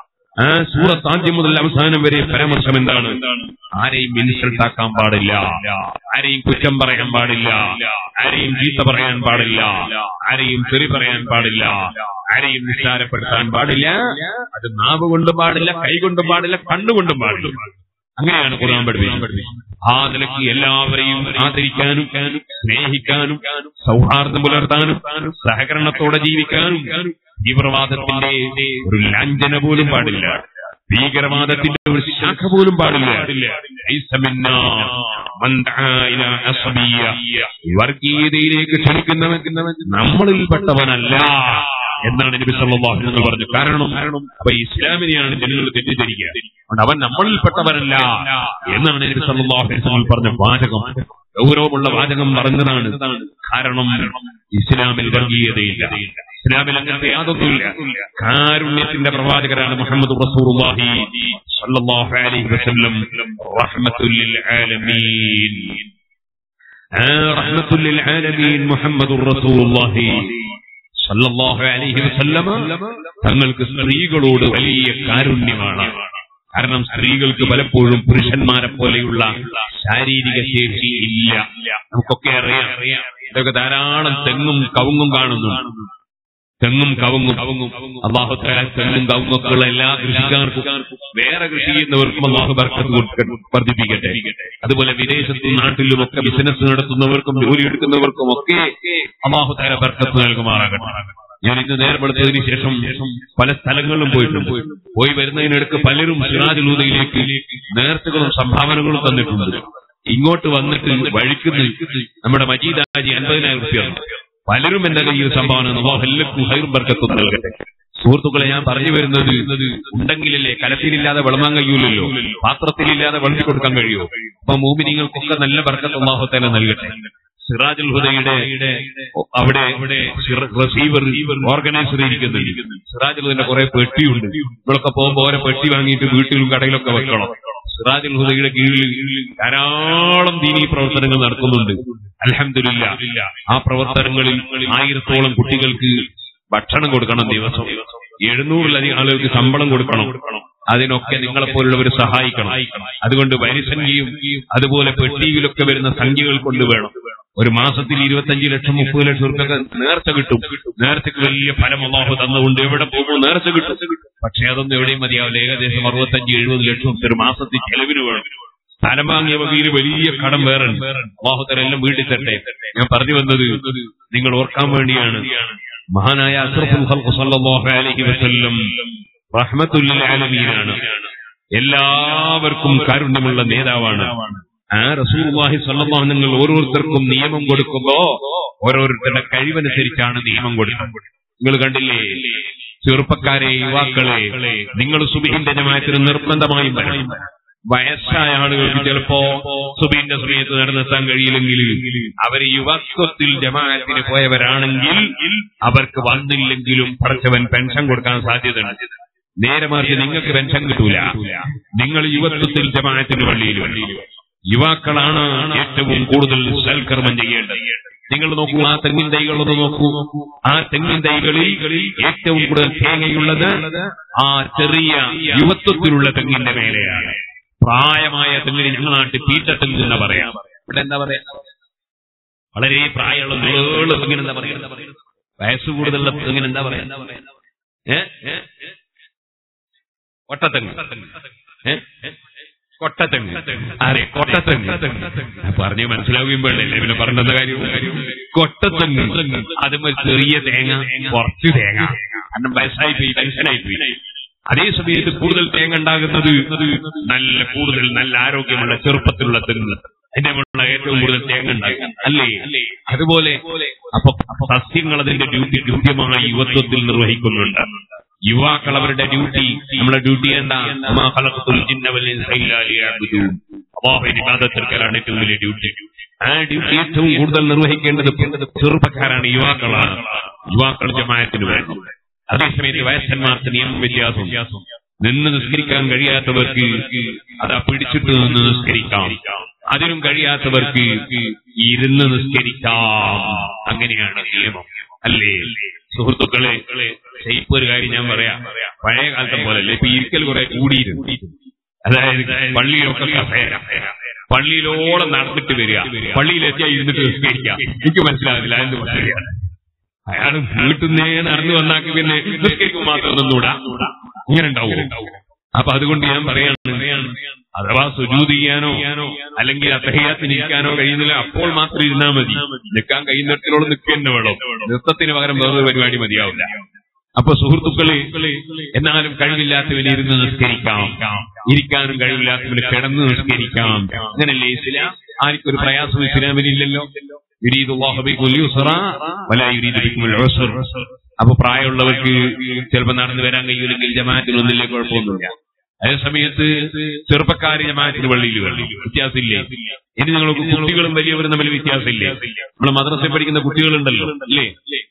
ആ സൂറത്ത് ആദ്യം മുതൽ അവസാനം വരെ പരാമർശം എന്താണ് ആരെയും ഇൻസൾട്ട് ആക്കാൻ പാടില്ല ആരെയും കുറ്റം പറയാൻ പാടില്ല ആരെയും ചീത്ത പറയാൻ പാടില്ല ആരെയും തെറി പറയാൻ പാടില്ല ആരെയും നിസ്സാരപ്പെടുത്താൻ പാടില്ല അത് നാവ് കൊണ്ടും പാടില്ല കൈ കൊണ്ടും പാടില്ല കണ്ണുകൊണ്ടും പാടില്ല അങ്ങനെയാണ് ഖുർആൻ പഠിപ്പിച്ചത് ആ നിലയ്ക്ക് എല്ലാവരെയും ആദരിക്കാനും സ്നേഹിക്കാനും സൗഹാർദ്ദം പുലർത്താനും സഹകരണത്തോടെ ജീവിക്കാനും തീവ്രവാദത്തിന്റെ ഒരു ലാഞ്ചന പോലും പാടില്ല ഭീകരവാദത്തിന്റെ ഒരു ശാഖ പോലും പാടില്ല ലൈസ മിന്നാ മൻ ദആ ഇലാ അസബിയ്യ. വർഗീയതയിലേക്ക് ക്ഷണിക്കുന്നവൻ നമ്മളിൽപ്പെട്ടവനല്ല എന്നാണ് നബി സല്ലല്ലാഹു അലൈഹി വസല്ലം പറഞ്ഞു കാരണം അപ്പൊ ഇസ്ലാമിനെയാണ് ജനങ്ങൾ തെറ്റിദ്ധരിക്കുക അതുകൊണ്ട് അവൻ നമ്മളിൽപ്പെട്ടവനല്ല എന്നാണ് നബി സല്ലല്ലാഹു അലൈഹി വസല്ലം പറഞ്ഞ വാചകം ഗൗരവമുള്ള വാചകം പറഞ്ഞതാണ് കാരണം ഇസ്ലാമിൽ വർഗീയതയില്ല ഇസ്ലാമിൽ അങ്ങനത്തെ യാതൊന്നുമില്ല കാരുണ്യത്തിന്റെ പ്രവാചകരാണ് മുഹമ്മദ് റസൂലുള്ളാഹി സല്ലല്ലാഹു അലൈഹി വസല്ലം റഹ്മത്തുൽ ലിൽ ആലമീൻ ആ റഹ്മത്തുൽ ലിൽ ആലമീൻ മുഹമ്മദുർ റസൂലുള്ളാഹി സല്ലല്ലാഹു അലൈഹി വസല്ലമ തങ്ങൾക്ക് സ്ത്രീകളോട് വലിയ കാരുണ്യമാണ് കാരണം സ്ത്രീകൾക്ക് പലപ്പോഴും പുരുഷന്മാരെ പോലെയുള്ള ശാരീരിക ശേഷി ഇല്ല നമുക്കൊക്കെ അറിയാം ഇതൊക്കെ ധാരാളം തെങ്ങും കവുങ്ങും കാണുന്നുണ്ട് തെങ്ങും കവുങ്ങും അള്ളാഹുത്താല തെങ്ങും കവുങ്ങും ഒക്കെ ഉള്ള എല്ലാ കൃഷിക്കാർക്കും വേറെ കൃഷി ചെയ്യുന്നവർക്കും അള്ളാഹു ബർക്കത്ത് കൊടുക്ക- വർദ്ധിപ്പിക്കട്ടെ അതുപോലെ വിദേശത്തും നാട്ടിലും ഒക്കെ ബിസിനസ് നടത്തുന്നവർക്കും ജോലി എടുക്കുന്നവർക്കും ഒക്കെ അള്ളാഹുത്താല ബർക്കത്ത് നൽകുമാറാകട്ടെ ഞാൻ ഇന്ന് നേർപ്പെടുത്തതിന് ശേഷം പല സ്ഥലങ്ങളിലും പോയിട്ടുണ്ട് പോയി വരുന്നതിനിടക്ക് പലരും സിറാജുലൂതയിലേക്ക് നേർച്ചകളും സംഭാവനകളും തന്നിട്ടുണ്ട് ഇങ്ങോട്ട് വന്നിട്ട് വഴിക്കുന്ന നമ്മുടെ മജീദാജി അൻപതിനായിരം റുപ്യാണ് പലരും എന്റെ കയ്യിൽ സംഭാവന അല്ലാഹു എല്ലാവർക്കും ഹൈറും ബർക്കത്തും നൽകട്ടെ സുഹൃത്തുക്കളെ ഞാൻ പറഞ്ഞു വരുന്നത് ഉണ്ടെങ്കിലല്ലേ കലത്തിലില്ലാതെ വിളമാൻ കഴിയൂലല്ലോ പാത്രത്തിലില്ലാതെ വിളമ്പി കൊടുക്കാൻ കഴിയുമോ അപ്പൊ മൂമിനിങ്ങൾക്കൊക്കെ നല്ല ബർക്കത്ത് അള്ളാഹുത്തേനെ നൽകട്ടെ സിറാജുൽ ഹുദയുടെ അവിടെ റിസീവർ ഓർഗനൈസർ ഇരിക്കുന്നുണ്ട് സിറാജുൽ ഹുദയുടെ കുറെ പെട്ടിയുണ്ട് ഇവളൊക്കെ പോകുമ്പോ ഓരോ പെട്ടി വാങ്ങിയിട്ട് വീട്ടിലും കടയിലൊക്കെ വെക്കണം സിറാജുൽ ഹുദയുടെ കീഴിൽ ധാരാളം ദീനീ പ്രവർത്തനങ്ങൾ നടക്കുന്നുണ്ട് അലഹമില്ല ആ പ്രവർത്തനങ്ങളിൽ ആയിരത്തോളം കുട്ടികൾക്ക് ഭക്ഷണം കൊടുക്കണം ദിവസം എഴുന്നൂറിലധികം ആളുകൾക്ക് ശമ്പളം കൊടുക്കണം അതിനൊക്കെ നിങ്ങളെപ്പോലുള്ളവർ സഹായിക്കണം അതുകൊണ്ട് വരിസംഖ്യയും അതുപോലെ പെട്ടിയിലൊക്കെ വരുന്ന സംഖ്യകൾ കൊണ്ട് വേണം ഒരു മാസത്തിൽ ഇരുപത്തഞ്ച് ലക്ഷം മുപ്പത് ലക്ഷം റുപ്യൊക്കെ നേർച്ച കിട്ടും നേർച്ചയ്ക്ക് വലിയ ഫലം അള്ളാഹു തന്നുകൊണ്ട് എവിടെ പോകുമ്പോൾ നേർച്ച കിട്ടും പക്ഷെ അതൊന്നും എവിടെയും മതിയാവില്ല ഏകദേശം അറുപത്തഞ്ച് എഴുപത് ലക്ഷം റുപ്യ ഒരു മാസത്തിൽ ചെലവിന് വേണം സ്ഥലം വാങ്ങിയ വകയിൽ വലിയ കടം വേറെ അള്ളാഹുത്തര എല്ലാം വീട്ടിൽ തട്ടെ ഞാൻ പറഞ്ഞു വന്നത് നിങ്ങൾ ഓർക്കാൻ വേണ്ടിയാണ് മഹാനായ അഷ്റഫുൽ ഖൽഖ് സല്ലല്ലാഹു അലൈഹി വസല്ലം റഹ്മത്തുൽ ലിൽ ആലമീനാണ് എല്ലാവർക്കും കാരുണ്യമുള്ള നേതാവാണ് ആ റസൂലുള്ളാഹി സ്വല്ലല്ലാഹു നിങ്ങൾ ഓരോരുത്തർക്കും നിയമം കൊടുക്കുമ്പോ ഓരോരുത്തരുടെ കഴിവനുസരിച്ചാണ് നിയമം കൊടുക്കുന്നത് നിങ്ങൾ കണ്ടില്ലേ ചെറുപ്പക്കാരെ യുവാക്കളെ നിങ്ങൾ സുബിഹിന്റെ ജമാഅത്തിന് നിർബന്ധമായും വരണം വയസ്സായ ആളുകൾക്ക് ചിലപ്പോ സുബീന്റെ സമയത്ത് നടന്നെത്താൻ കഴിയില്ലെങ്കിൽ അവർ യുവത്വത്തിൽ ജമാഅത്തിന് പോയവരാണെങ്കിൽ അവർക്ക് വന്നില്ലെങ്കിലും പഠിച്ചവൻ പെൻഷൻ കൊടുക്കാൻ സാധ്യതയുണ്ട് നേരെ മറിച്ച് നിങ്ങൾക്ക് പെൻഷൻ കിട്ടൂല നിങ്ങൾ യുവത്വത്തിൽ ജമാഅത്തിന് പള്ളിയിൽ യുവാക്കളാണ് ഏറ്റവും കൂടുതൽ സൽക്കർമ്മം ചെയ്യേണ്ടത് നിങ്ങൾ നോക്കൂ ആ തെങ്ങിൻ തൈകളൊന്ന് നോക്കൂ ആ തെങ്ങിൻ തൈകളിൽ ഏറ്റവും കൂടുതൽ തേങ്ങയുള്ളത് ആ ചെറിയ യുവത്വത്തിലുള്ള തെങ്ങിന്റെ മേലെയാണ് പ്രായമായ തെങ്ങിന് ഞങ്ങളുടെ നാട്ടിൽ പീറ്റത്തെങ്ങ് എന്ന് പറയാം ഇവിടെ എന്താ പറയാ വളരെ പ്രായമുള്ള നീള തെങ്ങിന് എന്താ പറയാ വയസ്സ് കൂടുതലുള്ള തെങ്ങിന് എന്താ പറയാ ഏ ഏ? ഒട്ടത്തെങ്ങ് ഏ? കൊട്ടത്തെങ്ങ് അതെ കൊട്ടത്തെങ്ങ് പറഞ്ഞു മനസ്സിലാവുകയും വേണ്ടല്ലേ പിന്നെ പറഞ്ഞ കാര്യം കൊട്ടത്തെങ്ങ് അതും ഒരു ചെറിയ തേങ്ങ കുറച്ച് തേങ്ങ കാരണം വയസ്സായി പോയി പെൻഷനായി പോയി അതേ സമയത്ത് കൂടുതൽ തേങ്ങ ഉണ്ടാകുന്നത് നല്ല കൂടുതൽ നല്ല ആരോഗ്യമുള്ള ചെറുപ്പത്തിലുള്ള തെങ്ങ് അതിന്റെ മുകളിലുള്ള ഏറ്റവും കൂടുതൽ തേങ്ങ ഉണ്ടാകും അല്ലേ അതുപോലെ അപ്പൊ സസ്യങ്ങൾ അതിന്റെ ഡ്യൂട്ടി കൃത്യമായി യുവത്വത്തിൽ നിർവഹിക്കുന്നുണ്ട് യുവാക്കൾ അവരുടെ ഡ്യൂട്ടി നമ്മുടെ ഡ്യൂട്ടി എന്താ വമാ ഖലഖത്തുൽ ജിന്ന വൽ ഇൻസ ഇല്ലാ ലിയഅ്ബുദൂൻ. അല്ലാഹുവിനെ ഇബാദത്തെടുക്കലാണ് ഏറ്റവും വലിയ ഡ്യൂട്ടി ആ ഡ്യൂട്ടി ഏറ്റവും കൂടുതൽ നിർവഹിക്കേണ്ടത് ചെറുപ്പക്കാരാണ് യുവാക്കളാണ് യുവാക്കൾ ജമാഅത്തിന് വേണം അതേസമയത്ത് വയസ്സന്മാർക്ക് നിയമ വ്യത്യാസം നിന്ന് നിസ്കരിക്കാൻ കഴിയാത്തവർക്ക് അതാ പിടിച്ചിട്ട് നിന്ന് നിസ്കരിക്കാം അതിനും കഴിയാത്തവർക്ക് ഇരുന്ന് നിസ്കരിക്കാം അങ്ങനെയാണ് നിയമം അല്ലേ സുഹൃത്തുക്കളെ ഇപ്പൊ ഒരു കാര്യം ഞാൻ പറയാം പഴയ കാലത്തെ പോലല്ലേ ഇപ്പൊ ഇരിക്കൽ കുറെ കൂടിയിരുന്നു അതായത് പള്ളിയിലൊക്കെ കസേര പള്ളിയിലോളം നടന്നിട്ട് വരിക പള്ളിയിലെത്തിയാൽ ഇരുന്നിട്ട് നിസ്കരിക്കാം എനിക്ക് മനസ്സിലാകുന്നില്ല എന്ത് പറയുകയാണ് അയാൾ വീട്ടിൽ നിന്നേ നടന്നു വന്നാക്കി പിന്നെ നിസ്കരിക്കും മാത്രം നിന്നൂടാ ഇങ്ങനെ ഉണ്ടാവും അപ്പൊ അതുകൊണ്ട് ഞാൻ പറയാണ് അഥവാ സുജൂത് ചെയ്യാനോ അല്ലെങ്കിൽ അത്തഹയാത്തിന് ഇരിക്കാനോ കഴിയുന്നില്ല അപ്പോൾ മാത്രം ഇരുന്നാൽ മതി നിൽക്കാൻ കഴിയുന്നിടത്തിലോട് നിൽക്കുക തന്നെ വേണം നൃത്തത്തിന് പകരം വേറൊരു പരിപാടി മതിയാവില്ല അപ്പൊ സുഹൃത്തുക്കളെ എന്നാലും കഴിവില്ലാത്തവന് ഇരുന്ന് നിസ്കരിക്കാം ഇരിക്കാനും കഴിവില്ലാത്തവന് കിടന്ന് നിസ്കരിക്കാം അങ്ങനല്ലേ ഇസ്ലാം ആർക്കും ഒരു പ്രയാസം ഇസ്ലാമിനില്ലല്ലോ യുരീദു അല്ലാഹു ബിക്കുൽ യുസ്റ വലാ യുരീദു ബിക്കുൽ ഉസ്ർ അപ്പൊ പ്രായമുള്ളവർക്ക് ചിലപ്പോൾ നടന്നു വരാൻ കഴിയില്ലെങ്കിൽ ജമാഅത്തിനൊന്നില്ലേ കുഴപ്പമൊന്നുമില്ല അതേ സമയത്ത് ചെറുപ്പക്കാർ ജമാഅത്തിന് പള്ളിയിൽ വരണം വ്യത്യാസമില്ലേ ഇനി നിങ്ങൾക്ക് കുട്ടികളും വലിയവരും തമ്മിൽ വ്യത്യാസമില്ലേ നമ്മൾ മദ്രസയിൽ പഠിക്കുന്ന കുട്ടികളുണ്ടല്ലോ അല്ലേ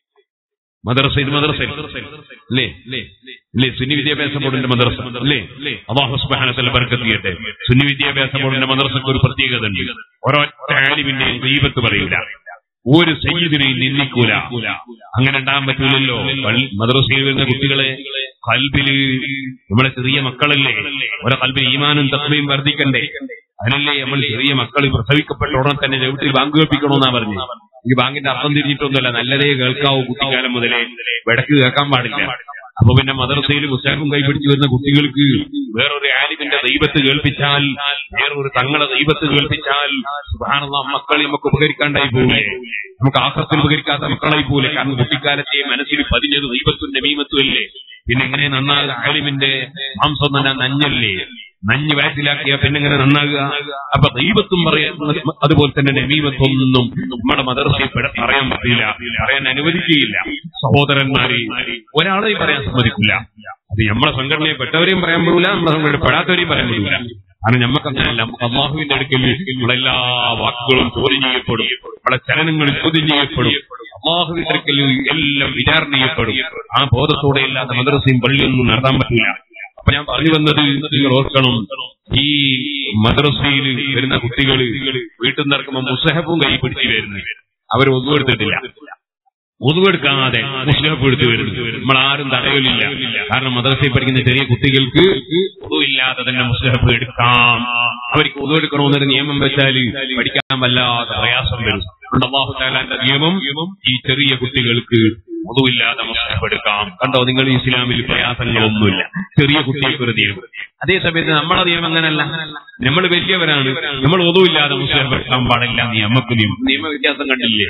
മദ്രസ ഇത് മദ്രസ അല്ലേ അല്ലേ സുന്നി വിദ്യാഭ്യാസ ബോർഡിന്റെ മദ്രസ അല്ലേ അള്ളാഹു സുബ്ഹാനഹു ബർക്കത്ത് ചെയ്യട്ടെ സുന്നി വിദ്യാഭ്യാസ ബോർഡിന്റെ മദ്രസക്ക് ഒരു പ്രത്യേകത ഉണ്ട് ഒരൊറ്റ ആലിമിന്റെയും ദൈവത്ത് പറയൂല ഒരു സയ്യിദിനെയും നിന്ദിക്കൂല അങ്ങനെ ഉണ്ടാകാൻ പറ്റൂലല്ലോ പള്ളി- മദ്രസയിൽ വരുന്ന കുട്ടികളെ കൽബില് നമ്മുടെ ചെറിയ മക്കളല്ലേ ഓരോ കൽബിൽ ഈമാനും തത്വയും വർദ്ധിക്കണ്ടേ അതിനല്ലേ നമ്മൾ ചെറിയ മക്കൾ പ്രസവിക്കപ്പെട്ട ഉടനെ തന്നെ വീട്ടിൽ ബാങ്ക് കേൾപ്പിക്കണമെന്നാ പറഞ്ഞു ഈ ബാങ്കിന്റെ അർത്ഥം തിരിഞ്ഞിട്ടൊന്നുമല്ല നല്ലതേ കേൾക്കാവൂ കുട്ടിക്കാലം മുതലേ വിടക്ക് കേൾക്കാൻ പാടില്ല അപ്പൊ പിന്നെ മദ്രസയിൽ പുസ്തകം കൈപിടിച്ച് വരുന്ന കുട്ടികൾക്ക് വേറൊരു ആലിമിന്റെ ദൈവത്ത് കേൾപ്പിച്ചാൽ വേറൊരു തങ്ങളെ ദൈവത്ത് കേൾപ്പിച്ചാൽ സുബാനുള്ള മക്കളെ നമുക്ക് ഉപകരിക്കാണ്ടായി പോവില്ലേ നമുക്ക് ആഹ്റത്തിൽ ഉപകരിക്കാത്ത മക്കളായി പോലെ കാരണം കുട്ടിക്കാലത്തെ മനസ്സിൽ പതിഞ്ഞത് ദൈവത്തിന്റെ മീമത്തും അല്ലേ പിന്നെ എങ്ങനെ നന്നാകുക ആലിമിന്റെ മാംസം തന്നെ നഞ്ഞല്ലേ നഞ്ഞ് വയറ്റിലാക്കിയ പിന്നെ എങ്ങനെ നന്നാകുക അപ്പൊ ദൈവത്തും പറയാൻ അതുപോലെ തന്നെ നമീമത്വമൊന്നും നമ്മുടെ മദർസയിൽ പെട- പറയാൻ പറ്റില്ല പറയാൻ അനുവദിക്കുകയില്ല സഹോദരന്മാരെ ഒരാളെയും പറയാൻ സമ്മതിക്കില്ല അത് നമ്മളെ സംഘടനയെ പെട്ടവരെയും പറയാൻ പറ്റൂല നമ്മളെ സംഘടന പെടാത്തവരെയും പറയാൻ പറ്റൂല കാരണം നമുക്ക് അങ്ങനെയല്ല നമുക്ക് അള്ളാഹുവിന്റെ അടുക്കൽ നമ്മുടെ എല്ലാ വാക്കുകളും ചോദ്യം ചെയ്യപ്പെടും നമ്മുടെ ചലനങ്ങൾ ചോദ്യം ചെയ്യപ്പെടും അള്ളാഹുവിന്റെ അടുക്കൽ എല്ലാം വിചാരണ ചെയ്യപ്പെടും ആ ബോധത്തോടെ അല്ലാതെ മദ്രസയും പള്ളിയൊന്നും നടത്താൻ പറ്റില്ല അപ്പൊ ഞാൻ പറഞ്ഞു വന്നത് നിങ്ങൾ ഓർക്കണം ഈ മദ്രസയിൽ വരുന്ന കുട്ടികൾ വീട്ടിൽ നിന്ന് ഇറക്കുമ്പോൾ മുസഹബും കൈ പിടിച്ച് വരുന്നത് അവർ ഒന്നും എടുത്തിട്ടില്ല ഒതുവെടുക്കാതെ മുസ്ലിം എടുത്ത് വരുന്നു നമ്മൾ ആരും തടയലില്ല കാരണം മദ്രസയിൽ പഠിക്കുന്ന ചെറിയ കുട്ടികൾക്ക് ഒതുവില്ലാതെ തന്നെ മുസ്ലിം എടുക്കാം അവർക്ക് ഒതുവെടുക്കണമെന്നൊരു നിയമം വെച്ചാൽ പഠിക്കാൻ വല്ലാതെ പ്രയാസം വരും അതുകൊണ്ട് അള്ളാഹു താലാന്റെ നിയമം ഈ ചെറിയ കുട്ടികൾക്ക് ഒതുവില്ലാതെ മുസ്ലിം എടുക്കാം കണ്ടോ നിങ്ങൾ ഇസ്ലാമിൽ പ്രയാസങ്ങളൊന്നുമില്ല ചെറിയ കുട്ടികൾക്ക് ഒരു നിയമം അതേ സമയത്ത് നമ്മളെ നിയമം അങ്ങനല്ല നമ്മൾ വലിയവരാണ് നമ്മൾ ഒതുവില്ലാതെ മുസ്ലിം എടുക്കാൻ പാടില്ല നീ നമുക്ക് നിയമ നിയമ വ്യത്യാസം കണ്ടില്ലേ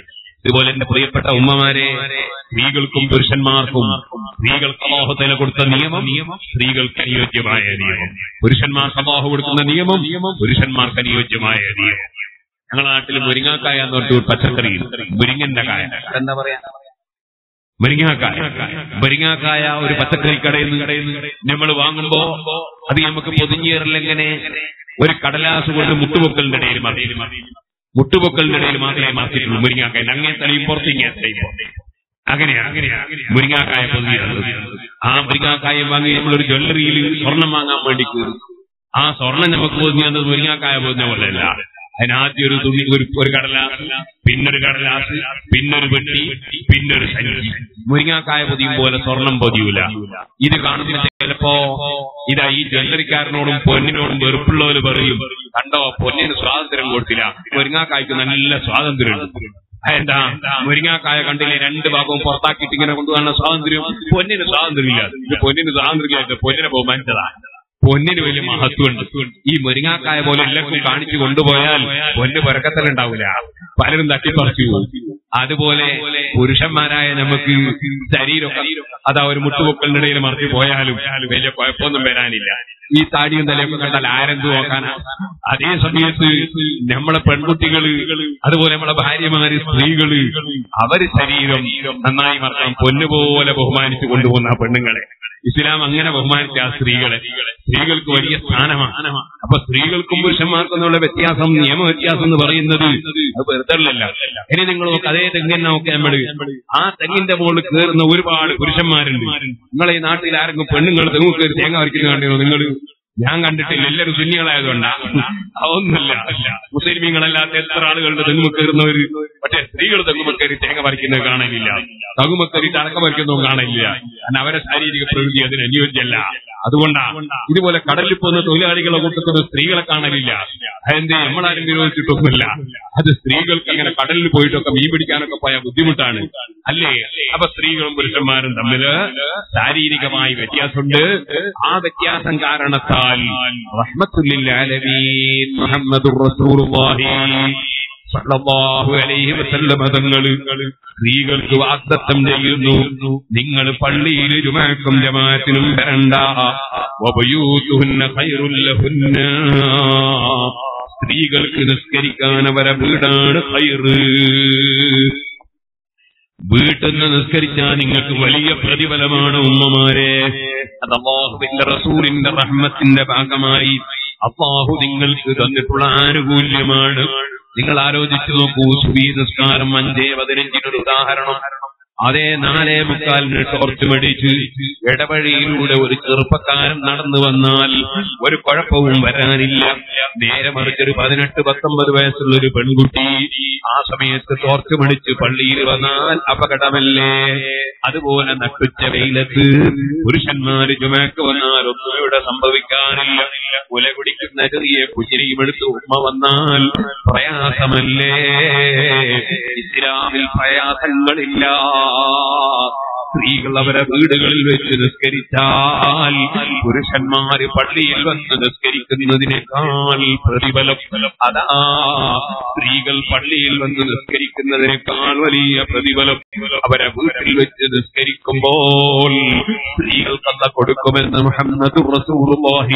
ഇതുപോലെ എന്റെ പ്രിയപ്പെട്ട ഉമ്മമാരെ സ്ത്രീകൾക്കും പുരുഷന്മാർക്കും സ്ത്രീകൾക്ക് അള്ളാഹുത്തല കൊടുത്ത നിയമം സ്ത്രീകൾക്ക് അനുയോജ്യമായ നിയമം പുരുഷന്മാർക്ക് അള്ളാഹു കൊടുക്കുന്ന നിയമം പുരുഷന്മാർക്ക് അനുയോജ്യമായ നിയമം ഞങ്ങളുടെ നാട്ടിൽ മുരിങ്ങാക്കായ എന്ന് പറഞ്ഞിട്ട് ഒരു പച്ചക്കറി മുരിങ്ങന്റെ കായ എന്താ പറയാ മുരിങ്ങാക്കായ മുരിങ്ങാക്കായ ഒരു പച്ചക്കറി കടയിൽ നിന്ന് നമ്മൾ വാങ്ങുമ്പോ അത് നമുക്ക് പൊതിഞ്ഞേറിലെങ്ങനെ ഒരു കടലാസ് കൊണ്ട് മുട്ടുപൊക്കലിന്റെ ഇടയിൽ മതി മുട്ടുപൊക്കലിന്റെ ഇടയിൽ മാത്രമേ മാറ്റിയിട്ടുള്ളൂ മുരിങ്ങാക്കായ അങ്ങേ തലയും പുറത്ത് ഇങ്ങനെ തലയും പുറത്ത്. അങ്ങനെയാ അങ്ങനെയാ മുരിങ്ങാക്കായ പൊതിഞ്ഞിരുന്നത് ആ മുരിങ്ങാക്കായ വാങ്ങി നമ്മളൊരു ജ്വല്ലറിയിൽ സ്വർണം വാങ്ങാൻ വേണ്ടി കയറി ആ സ്വർണം നമുക്ക് പൊതിഞ്ഞത് മുരിങ്ങാക്കായ പൊതിഞ്ഞ പോലെയല്ല അതിനാദ്യം ഒരു തുണി ഒരു ഒരു കടലാസ് പിന്നൊരു കടലാസ് പിന്നൊരു പെട്ടി പിന്നൊരു സഞ്ചി മുരിങ്ങാക്കായ പൊതിയും പോലെ സ്വർണം പൊതിയൂല ഇത് കാണുമ്പോൾ ചിലപ്പോ ഇതാ ഈ ജ്വല്ലറിക്കാരനോടും പൊന്നിനോടും വെറുപ്പുള്ളവര് പറയും കണ്ടോ പൊന്നിന് സ്വാതന്ത്ര്യം കൊടുത്തില്ല മുരിങ്ങാക്കായ്ക്ക് നല്ല സ്വാതന്ത്ര്യമുണ്ട് എന്താ മുരിങ്ങാക്കായ കണ്ടില്ലേ രണ്ട് ഭാഗവും പുറത്താക്കിയിട്ട് ഇങ്ങനെ കൊണ്ടുപോകാനുള്ള സ്വാതന്ത്ര്യം പൊന്നിന് സ്വാതന്ത്ര്യമില്ല ഇത് പൊന്നിന് സ്വാതന്ത്ര്യമില്ല പൊന്നിനെ ബഹുമാനിച്ചതാണ് പൊന്നിന് വലിയ മഹത്വമുണ്ട് ഈ മുരിങ്ങാക്കായ പോലെ എല്ലാവർക്കും കാണിച്ചു കൊണ്ടുപോയാൽ പൊന്ന് പുരക്കത്തലുണ്ടാവില്ല പലരും തട്ടിപ്പറിച്ചു പോകും അതുപോലെ പുരുഷന്മാരായ നമുക്ക് ശരീരമൊക്കെ അതാ ഒരു മുട്ടുപൊക്കലിന്റെ ഇടയിൽ മറിച്ച് പോയാലും വലിയ കുഴപ്പമൊന്നും വരാനില്ല ഈ താടിയും തലയൊക്കെ കണ്ടാൽ ആരെന്ത് നോക്കാനാ അതേ സമയത്ത് നമ്മളെ പെൺകുട്ടികള് അതുപോലെ നമ്മളെ ഭാര്യമാര് സ്ത്രീകള് അവര് ശരീരം നന്നായി മറക്കണം പൊന്നുപോലെ ബഹുമാനിച്ചു കൊണ്ടുപോകുന്ന ആ പെണ്ണുങ്ങളെ ഇസ്ലാം അങ്ങനെ ബഹുമാനിച്ച ആ സ്ത്രീകളെ സ്ത്രീകൾക്ക് വലിയ സ്ഥാനമാണ് അപ്പൊ സ്ത്രീകൾക്കും പുരുഷന്മാർക്കും എന്നുള്ള വ്യത്യാസം നിയമ വ്യത്യാസം എന്ന് പറയുന്നത് അത് വെറുതല്ല ഇനി നിങ്ങൾ നോക്ക് അതേ തെങ്ങിനെ നോക്കി നമ്മൾ ആ തെങ്ങിന്റെ മുകളിൽ കയറുന്ന ഒരുപാട് പുരുഷന്മാരുണ്ട് നിങ്ങളെ ഈ നാട്ടിൽ ആരെങ്കിലും പെണ്ണുങ്ങൾ തെങ്ങ് കയറി തേങ്ങ വരയ്ക്കുന്ന കണ്ടിരുന്നു നിങ്ങൾ ഞാൻ കണ്ടിട്ടില്ല എല്ലാവരും സുന്നികളായതുകൊണ്ടാ അതൊന്നുമില്ല മുസ്ലിമീങ്ങളല്ലാത്ത എത്ര ആളുകളുടെ തെങ്ങുമ കയറുന്നവര് പക്ഷേ സ്ത്രീകൾ തെങ്ങുമ കയറി തേങ്ങ പറിക്കുന്നത് കാണലില്ല തകുമ കയറിയിട്ട് അടക്ക പറിക്കുന്നതും കാണലില്ല കാരണം അവരെ ശാരീരിക പ്രകൃതി അതിന് അനുയോജ്യമല്ല അതുകൊണ്ടാ ഇതുപോലെ കടലിൽ പോകുന്ന തൊഴിലാളികളെ കൂട്ടത്തിൽ സ്ത്രീകളെ കാണലില്ല അതെന്തേ നമ്മളാരും വിരോധിച്ചിട്ടൊന്നുമില്ല അത് സ്ത്രീകൾക്ക് അങ്ങനെ കടലിൽ പോയിട്ടൊക്കെ മീൻ പിടിക്കാനൊക്കെ പോയ ബുദ്ധിമുട്ടാണ് അല്ലേ അപ്പൊ സ്ത്രീകളും പുരുഷന്മാരും തമ്മില് ശാരീരികമായി വ്യത്യാസമുണ്ട് ആ വ്യത്യാസം കാരണത്താൽ റഹ്മത്തുല്ലാലമീൻ മുഹമ്മദുർ റസൂലുള്ളാഹി സല്ലല്ലാഹു അലൈഹി വസല്ലം തങ്ങൾ സ്ത്രീകൾക്ക് വാഗ്ദത്തം ചെയ്യുന്നു നിങ്ങൾ പള്ളിയിൽ ജുമാക്കും ജമാഅത്തിനും വരണ്ട വബയൂതുഹുന്ന ഖൈറുൽ ലഹുന്ന സ്ത്രീകൾക്ക് നിസ്കരിക്കാൻ അവരെ വീടാണ് ഖൈറ് വീട്ടിൽ നിന്ന് നിസ്കരിച്ചാൽ നിങ്ങൾക്ക് വലിയ പ്രതിഫലമാണ് ഉമ്മമാരെ അത് അള്ളാഹുവിന്റെ റസൂലിന്റെ റഹ്മത്തിന്റെ ഭാഗമായി അള്ളാഹു നിങ്ങൾക്ക് തന്നിട്ടുള്ള ആനുകൂല്യമാണ് നിങ്ങൾ ആലോചിച്ചു നോക്കൂ സുബീ നിസ്കാരം അഞ്ചേ പതിനഞ്ചിനൊരു ഉദാഹരണം അതേ നാലേ മുക്കാലിന് ടോർച്ച് മേടിച്ച് ഇടവഴിയിലൂടെ ഒരു ചെറുപ്പക്കാരൻ നടന്നു വന്നാൽ ഒരു കുഴപ്പവും വരാനില്ല നേരെ മറിച്ചൊരു പതിനെട്ട് പത്തൊമ്പത് വയസ്സുള്ള ഒരു പെൺകുട്ടി ആ സമയത്ത് ടോർച്ച് മേടിച്ച് പള്ളിയിൽ വന്നാൽ അപകടമല്ലേ അതുപോലെ നട്ടുച്ച വെയിലത്ത് പുരുഷന്മാര് ചുമക്ക് വന്നാൽ ഒന്നും ഇവിടെ സംഭവിക്കാനില്ല കുല കുടിക്കുന്ന ചെറിയ കുശിരിയും എടുത്ത് ഉമ്മ വന്നാൽ പ്രയാസമല്ലേ ഇസ്ലാമിൽ പ്രയാസങ്ങളില്ല സ്ത്രീകൾ അവരെ വീടുകളിൽ വെച്ച് നിസ്കരിച്ചാൽ പുരുഷന്മാര് പള്ളിയിൽ വന്ന് നിസ്കരിക്കുന്നതിനേക്കാൾ പ്രതിഫലം അതാ സ്ത്രീകൾ പള്ളിയിൽ വന്ന് നിസ്കരിക്കുന്നതിനേക്കാൾ വലിയ പ്രതിഫലം അവരെ വീട്ടിൽ വെച്ച് നിസ്കരിക്കുമ്പോൾ സ്ത്രീകൾക്കല്ല കൊടുക്കുമെന്ന് മുഹമ്മദ് റസൂലുള്ളാഹി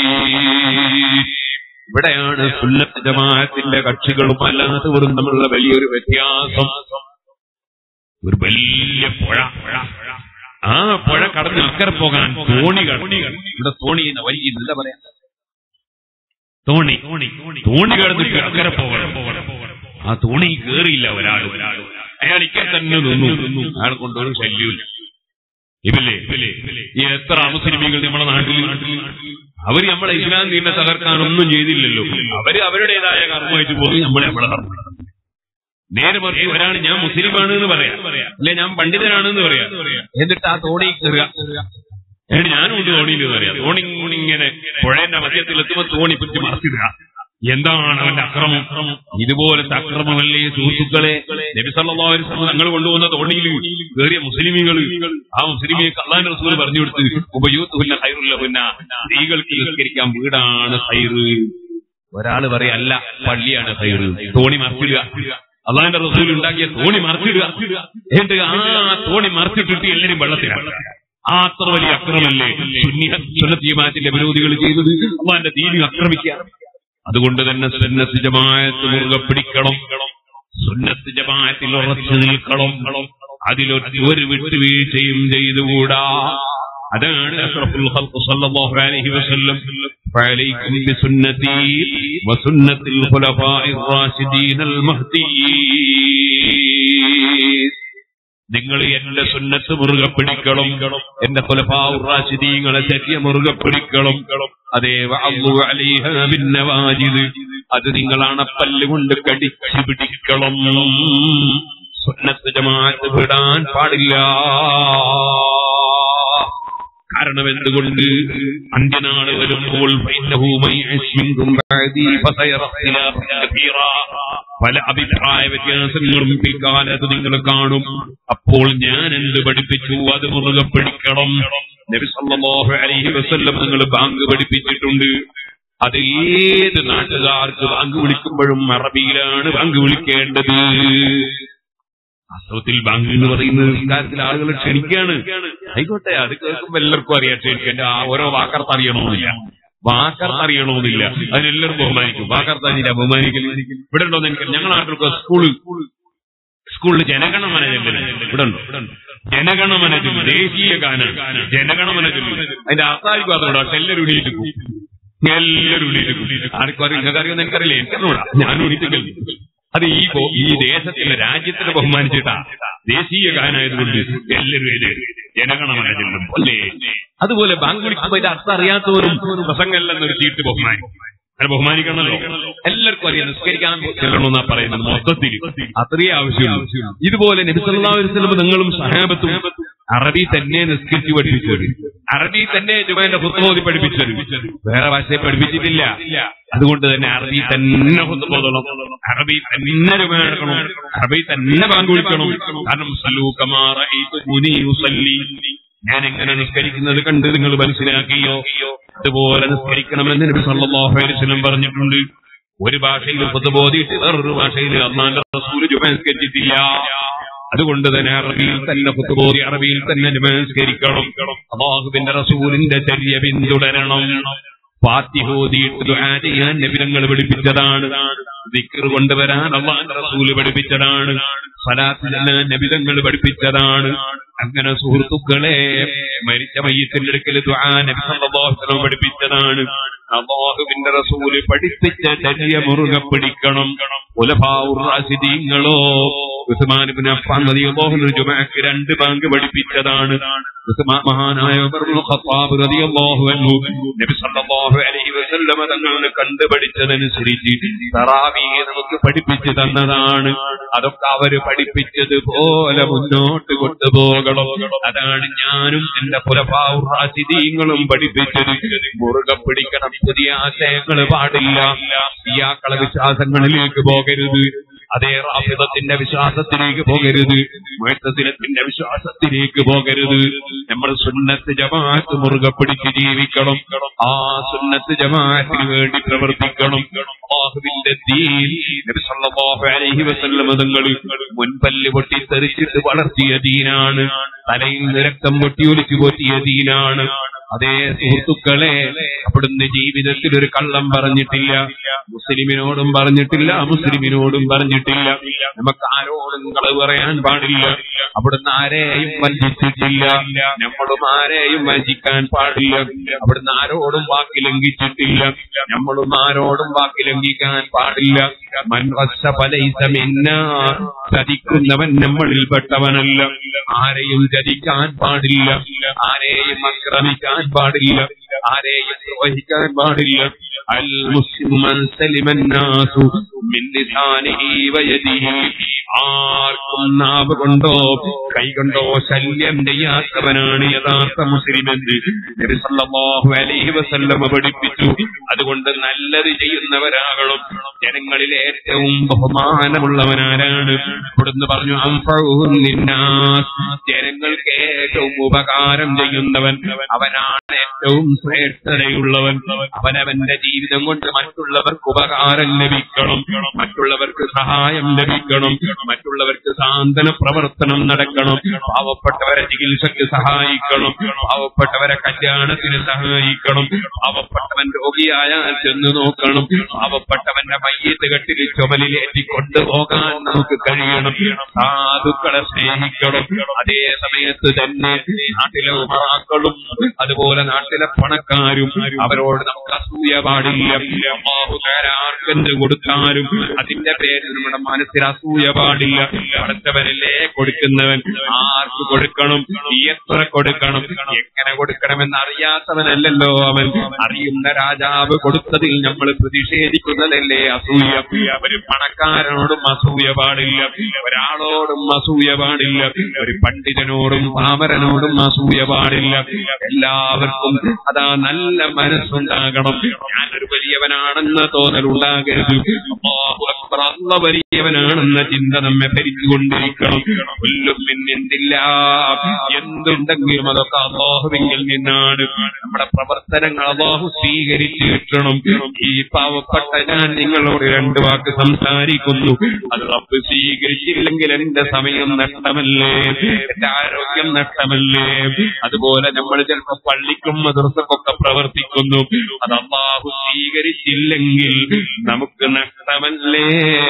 ഇവിടെയാണ് സുന്നത്ത് ജമാഅത്തിന്റെ കക്ഷികളും അല്ലാത്തവരും തമ്മിലുള്ള വലിയൊരു വ്യത്യാസം ഒരു വലിയ പുഴ ആ പുഴ കടന്ന് അക്കരെ പോകാൻ തോണി കടന്നു ഇവിടെ തോണി എന്ന വലിയ എന്താ പറയാ തോണി തോണി കടന്നിട്ട് അക്കരെ പോകണം ആ തോണി കേറിയില്ല ഒരാൾ അയാൾ ഇക്കരെ തന്നെ നിന്നു അയാൾ കൊണ്ടൊരു ശല്യമില്ല ഇവല്ലേ ഈ എത്ര മുസ്ലിമികൾ നമ്മുടെ നാട്ടിൽ അവര് നമ്മളെ ഇസ്ലാം ദീനെ തകർക്കാനൊന്നും ചെയ്തില്ലല്ലോ അവര് അവരുടേതായ കർമ്മമായിട്ട് പോയി നമ്മളെ നമ്മളെ കർമ്മം നേരെ മറിച്ച് ഒരാൾ ഞാൻ മുസ്ലിമാണ് എന്ന് പറയാം അല്ലെ ഞാൻ പണ്ഡിതനാണെന്ന് പറയാം എന്നിട്ട് ആ തോണി കയറുക എന്നിട്ട് ഞാനും ഉണ്ട് തോണിയിൽ എന്ന് പറയാം തോണി ഇങ്ങനെ പുഴയുടെ മധ്യത്തിൽ എത്തുമ്പോൾ തോണി പിടിച്ച് മറച്ചിടുക എന്താണ് അവന്റെ അക്രമം ഇതുപോലത്തെ അക്രമമല്ലേ സുഹൃത്തുക്കളെ നബിസല്ലാസ് തങ്ങൾ കൊണ്ടുവന്ന തോണിയിൽ കയറിയ മുസ്ലിമികൾ ആ മുസ്ലിമിയെ കള്ളാൻ റസൂൽ പറഞ്ഞു കൊടുത്ത് ഉപയൂത്തുല്ല ഹൈറുല്ല പിന്നെ സ്ത്രീകൾക്ക് നിസ്കരിക്കാൻ വീടാണ് ഹൈറ് ഒരാള് പറയല്ല പള്ളിയാണ് ഹൈറ് തോണി മറച്ചിടുക അള്ളാന്റെ റസൂൽ ഉണ്ടാക്കിയ തോണി മറിച്ചിടുക എന്നിട്ട് ആ തോണി മറിച്ചിട്ടിട്ട് എല്ലാവരും വെള്ളത്തിലാണ് ആ അത്ര വലിയ അക്രമല്ലേ സുന്നത്തിയമാറ്റിന്റെ വിരോധികൾ ചെയ്തത് അള്ളാന്റെ ദീനി ആക്രമിക്കുക അതുകൊണ്ട് തന്നെ സുന്നത്ത് ജമാഅത്ത് മുറുകെ പിടിക്കണം സുന്നത്ത് ജമാഅത്തിൽ ഉറച്ചു നിൽക്കണം അതിലൊരു ഒരു വിട്ടുവീഴ്ചയും ചെയ്തുകൂടാ അതാണ് അഷ്റഫുൽ ഖൽഖ് സല്ലല്ലാഹു അലൈഹി വസല്ലം ഫഅലൈക്കും ബിസുന്നതി വസുന്നത്തിൽ ഖുലഫാഇർ റാഷിദീൻ അൽ മഹ്ദിയീൻ നിങ്ങൾ എന്റെ സുന്നത്ത് മുറുകെ പിടിക്കണം എന്റെ ഖുലഫാഉർ റാഷിദീങ്ങളെ ചര്യ മുറുകെ പിടിക്കണം അതേ വഅള്ളു അലൈഹാ ബിന്നവാജിദ് അത് നിങ്ങൾ അണപ്പല്ല് കൊണ്ട് കടിച്ചു പിടിക്കണം സുന്നത്ത് ജമാഅത്ത് വിടാൻ പാടില്ല കാരണം എന്തുകൊണ്ട് അന്ത്യനാൾ വരുമ്പോൾ ഫൈന്നഹു മൈഅസ് മിൻകും ബഅദി ഫസയറ ഇഖ്തിലാഫൻ കസീറാ. പല അഭിപ്രായ വ്യത്യാസങ്ങളും പിൽക്കാലത്ത് നിങ്ങൾ കാണും അപ്പോൾ ഞാൻ എന്ത് പഠിപ്പിച്ചു അത് മുറുകെ പിടിക്കണം നബി സല്ലല്ലാഹു അലൈഹി വസല്ലം നിങ്ങൾ ബാങ്ക് പഠിപ്പിച്ചിട്ടുണ്ട് അത് ഏത് നാട്ടുകാർക്ക് ബാങ്ക് വിളിക്കുമ്പോഴും അറബിയിലാണ് ബാങ്ക് വിളിക്കേണ്ടത് വാസ്തവത്തിൽ ബാങ്ക് എന്ന് പറയുന്നത് നിസ്കാരത്തിൽ ആളുകൾ ക്ഷണിക്കുകയാണ് ആയിക്കോട്ടെ അത് കേൾക്കുമ്പോൾ എല്ലാവർക്കും അറിയാം ക്ഷണിക്കേണ്ട ആ ഓരോ വാക്കർത്ത് അറിയണമെന്നില്ല വാക്കർത്ത് അറിയണമെന്നില്ല അതിനെല്ലാവരും ബഹുമാനിക്കും വാക്കർത്താനില്ല ബഹുമാനിക്കൽ ഇവിടെ ഉണ്ടോ എനിക്ക് ഞങ്ങളുടെ നാട്ടിലൊക്കെ സ്കൂളിൽ സ്കൂളിൽ ജനഗണമന ചെല്ലുന്നുണ്ട് ഇവിടെ ഉണ്ടോ ജനഗണമന ചൊല്ലും ദേശീയ ഗാനം ജനഗണമന ചൊല്ലും അതിന്റെ അർത്ഥമായിരിക്കും അതുകൊണ്ട് പക്ഷെ എല്ലാവരും എണീറ്റ് പോകും എല്ലാവരും എണീറ്റ് പോകും ആർക്കും അറിയാം നിങ്ങൾക്ക് അറിയുമെന്ന് എനിക്കറിയില്ല എനിക്കറിഞ്ഞൂടാ ഞാനും എണീറ്റ് അത് ഈ ബോ- ഈ ദേശത്തിന്റെ രാജ്യത്തിനെ ബഹുമാനിച്ചിട്ടാ ദേശീയ ഗാനായതുകൊണ്ട് എല്ലാവരും ഇത് ജനഗണമന ചെല്ലും അല്ലേ അതുപോലെ ബാങ്ക് വിളിക്കുമ്പോൾ ഇതിന്റെ അർത്ഥം അറിയാത്തവരും പ്രസംഗമെല്ലാം നിർത്തിയിട്ട് ബഹുമാനിക്കും അങ്ങനെ ബഹുമാനിക്കണമല്ലോ എല്ലാവർക്കും അറിയാം നിസ്കരിക്കാൻ ചെല്ലണമെന്നാ പറയുന്നത് മൊത്തത്തിൽ അത്രയേ ആവശ്യമുള്ളൂ ഇതുപോലെ നബിസല്ലാസ്ലം നിങ്ങളും സഹാബത്തും അറബി തന്നെ നിസ്കരിച്ച് പഠിപ്പിച്ചത് അറബി തന്നെ ജുമാന്റെ ഹുത്തോതി പഠിപ്പിച്ചത് വേറെ ഭാഷയെ പഠിപ്പിച്ചിട്ടില്ല അതുകൊണ്ട് തന്നെ അറബി തന്നെ ഹുത്തോതണം അറബി തന്നെ ജുമാക്കണം അറബി തന്നെ പങ്കുവിളിക്കണം കാരണം സലൂക്കമാറ ഞാൻ എങ്ങനെ നിസ്കരിക്കുന്നത് കണ്ട് നിങ്ങൾ മനസ്സിലാക്കിയോ അതുപോലെ നിസ്കരിക്കണമെന്ന് നബി സല്ലല്ലാഹു അലൈഹി വസല്ലം പറഞ്ഞിട്ടുണ്ട് ഒരു ഭാഷയിൽ പൊതുബോധിയിട്ട് വേറൊരു ഭാഷയിൽ അള്ളാന്റെ റസൂല് ജുമസ്കരിച്ചിട്ടില്ല അതുകൊണ്ട് തന്നെ അറബിയിൽ തന്നെ പുത്തുബോധി അറബിയിൽ തന്നെ നമസ്കരിക്കണം അള്ളാഹുവിന്റെ റസൂലിന്റെ ചര്യ പിന്തുടരണം ഫാത്തിഹോദിയിട്ട് ദുആ ചെയ്യാൻ നബിതങ്ങൾ പഠിപ്പിച്ചതാണ് ദിക്ർ കൊണ്ടുവരാൻ അള്ളാന്റെ റസൂല് പഠിപ്പിച്ചതാണ് സലാത്ത് ചെല്ലാൻ നബിതങ്ങൾ പഠിപ്പിച്ചതാണ് അങ്ങനെ സുഹൃത്തുക്കളെ മരിച്ച മയ്യത്തിന്റെ അടുക്കൽ ദുആ നബി സല്ലല്ലാഹു അലൈഹി വസല്ലം പഠിപ്പിച്ചതാണ് അള്ളാഹുവിന്റെ റസൂല് പഠിപ്പിച്ച ചര്യ മുറുകെ പിടിക്കണം ഉലഫാഉർ റാഷിദീങ്ങളോ ഉസ്മാൻ ഇബ്നു അഫ്ഫാൻ റളിയല്ലാഹു അൻഹു ജുമഅക്ക് രണ്ട് ബാങ്ക് പഠിപ്പിച്ചതാണ് ഉസ്മാൻ മഹാനായ ഉമർ ഇബ്നു ഖത്താബ് റളിയല്ലാഹു അൻഹു നബി സല്ലല്ലാഹു അലൈഹി വസല്ലം തങ്ങളെ കണ്ടു പഠിച്ചതനുസരിച്ച് തറാവീഹ് നമുക്ക് പഠിപ്പിച്ചു തന്നതാണ് അതൊക്കെ അവര് പഠിപ്പിച്ചതുപോലെ മുന്നോട്ട് കൊണ്ടുപോകണം അതാണ് ഞാനും എന്റെ പുലഭാവും റാസിദീങ്ങളും പഠിപ്പിച്ചത് മുറുകെ പിടിക്കണം പുതിയ ആശയങ്ങൾ പാടില്ല ഇയാക്കളെ വിശ്വാസങ്ങളിലേക്ക് പോകരുത് അതേ റാഫിദത്തിന്റെ വിശ്വാസത്തിലേക്ക് പോകരുത് മുഴത്തത്തിനത്തിന്റെ വിശ്വാസത്തിലേക്ക് പോകരുത് നമ്മൾ സുന്നത്ത് ജമാഅത്ത് മുറുകെ പിടിച്ച് ജീവിക്കണം ആ സുന്നത്ത് ജമാഅത്തിന് വേണ്ടി പ്രവർത്തിക്കണം അല്ലാഹുവിന്റെ ദീൻ നബി സല്ലല്ലാഹു അലൈഹി വസല്ലം തങ്ങൾ മുൻപല്ല് പൊട്ടിത്തെറിച്ചിട്ട് വളർത്തിയ ദീനാണ് തലയിൽ നിന്ന് രക്തം പൊട്ടിയൊലിച്ചു പോറ്റിയ ദീനാണ് അതേ സുഹൃത്തുക്കളെ അവിടുന്ന് ജീവിതത്തിൽ ഒരു കള്ളം പറഞ്ഞിട്ടില്ല മുസ്ലിമിനോടും പറഞ്ഞിട്ടില്ല മുസ്ലിമിനോടും പറഞ്ഞിട്ടില്ല നമുക്ക് ആരോടും കളവ് പറയാൻ പാടില്ല അവിടുന്ന് ആരെയും വഞ്ചിച്ചിട്ടില്ല നമ്മളും ആരെയും വഞ്ചിക്കാൻ പാടില്ല അവിടുന്ന് ആരോടും വാക്ക് ലംഘിച്ചിട്ടില്ല നമ്മളും ആരോടും വാക്ക് ലംഘിക്കാൻ പാടില്ല മൻ വസ്സ ഫലൈസ മിന്നാ. ചതിക്കുന്നവൻ നമ്മളിൽ പെട്ടവനല്ല ആരെയും ചതിക്കാൻ പാടില്ല ആരെയും ആക്രമിക്കാൻ പാടില്ല ആരെയും ദ്രോഹിക്കാൻ പാടില്ല അൽ മുസ്ലിം മൻ സലിമ الناس من لسانه ويده ആർക്കും നാവ് കൊണ്ടോ കൈ കൊണ്ടോ ശല്യം ചെയ്യാത്തവനാണ് യഥാർത്ഥ മുസ്ലിം എന്ന് നബി സല്ലല്ലാഹു അലൈഹി വസല്ലം പഠിപ്പിച്ചു അതുകൊണ്ട് നല്ലത് ചെയ്യുന്നവരാകണം ജനങ്ങളിൽ ഏറ്റവും ബഹുമാനമുള്ളവനാരാണ് ഇവിടുന്ന് പറഞ്ഞു അംഫഉഹും ലിന്നാസ്. ജനങ്ങൾക്ക് ഏറ്റവും ഉപകാരം ചെയ്യുന്നവൻ അവനാണ് ഏറ്റവും ശ്രേഷ്ഠതയുള്ളവൻ അവനവന്റെ ജീവിതം കൊണ്ട് മറ്റുള്ളവർക്ക് ഉപകാരം ലഭിക്കണം മറ്റുള്ളവർക്ക് സഹായം ലഭിക്കണം മറ്റുള്ളവർക്ക് സാന്ത്വന പ്രവർത്തനം നടക്കണം പാവപ്പെട്ടവരെ ചികിത്സയ്ക്ക് സഹായിക്കണം പാവപ്പെട്ടവരെ കല്യാണത്തിന് സഹായിക്കണം പാവപ്പെട്ടവൻ രോഗിയായാൽ ചെന്ന് നോക്കണം പാവപ്പെട്ടവന്റെ മയ്യത്ത് കെട്ടിൽ ചുമലിലേറ്റി കൊണ്ടുപോകാൻ നമുക്ക് കഴിയണം സാധുക്കളെ സ്നേഹിക്കണം അതേ സമയത്ത് തന്നെ നാട്ടിലെ ഉമറാക്കളും അതുപോലെ നാട്ടിലെ പണക്കാരും അവരോട് നമുക്ക് അസൂയ പാടില്ല അല്ലാഹു തആല ആർക്കെന്ത് കൊടുത്താലും അതിന്റെ പേരിൽ നമ്മുടെ മനസ്സിൽ അസൂയ പാടില്ല അടുത്തവരല്ലേ കൊടുക്കുന്നവൻ ആർക്ക് കൊടുക്കണം എത്ര കൊടുക്കണം എങ്ങനെ കൊടുക്കണമെന്ന് അറിയാത്തവനല്ലല്ലോ അവൻ അറിയുന്ന രാജാവ് കൊടുത്തതിൽ നമ്മൾ പ്രതിഷേധിക്കുന്നതല്ലേ അസൂയ ഒരു പണക്കാരനോടും അസൂയ പാടില്ല ഒരാളോടും അസൂയ പാടില്ല ഒരു പണ്ഡിതനോടും പാമരനോടും അസൂയ പാടില്ല എല്ലാവർക്കും അതാ നല്ല മനസ്സുണ്ടാകണം ഞാനൊരു വലിയവനാണെന്ന തോന്നൽ ഉണ്ടാകരുത് അല്ലാഹു അക്ബർ, അല്ല വലിയവനാണെന്ന ചിന്ത നമ്മെ ഭരിച്ചുകൊണ്ടിരിക്കണം കൊല്ലും എന്തില്ല എന്തുണ്ടെങ്കിലും അതൊക്കെ അള്ളാഹുവിങ്കിൽ നിന്നാണ് നമ്മുടെ പ്രവർത്തനങ്ങൾ അള്ളാഹു സ്വീകരിച്ചു കിട്ടണം ഈ പാവപ്പെട്ട ഞാൻ നിങ്ങളോട് രണ്ട് വാക്ക് സംസാരിക്കുന്നു അത് റബ്ബ് സ്വീകരിച്ചില്ലെങ്കിൽ എന്റെ സമയം നഷ്ടമല്ലേ എന്റെ ആരോഗ്യം നഷ്ടമല്ലേ അതുപോലെ നമ്മൾ ചിലപ്പോൾ പള്ളിക്കും മദ്രസക്കൊക്കെ പ്രവർത്തിക്കുന്നു അത് അള്ളാഹു സ്വീകരിച്ചില്ലെങ്കിൽ നമുക്ക് നഷ്ടമല്ലേ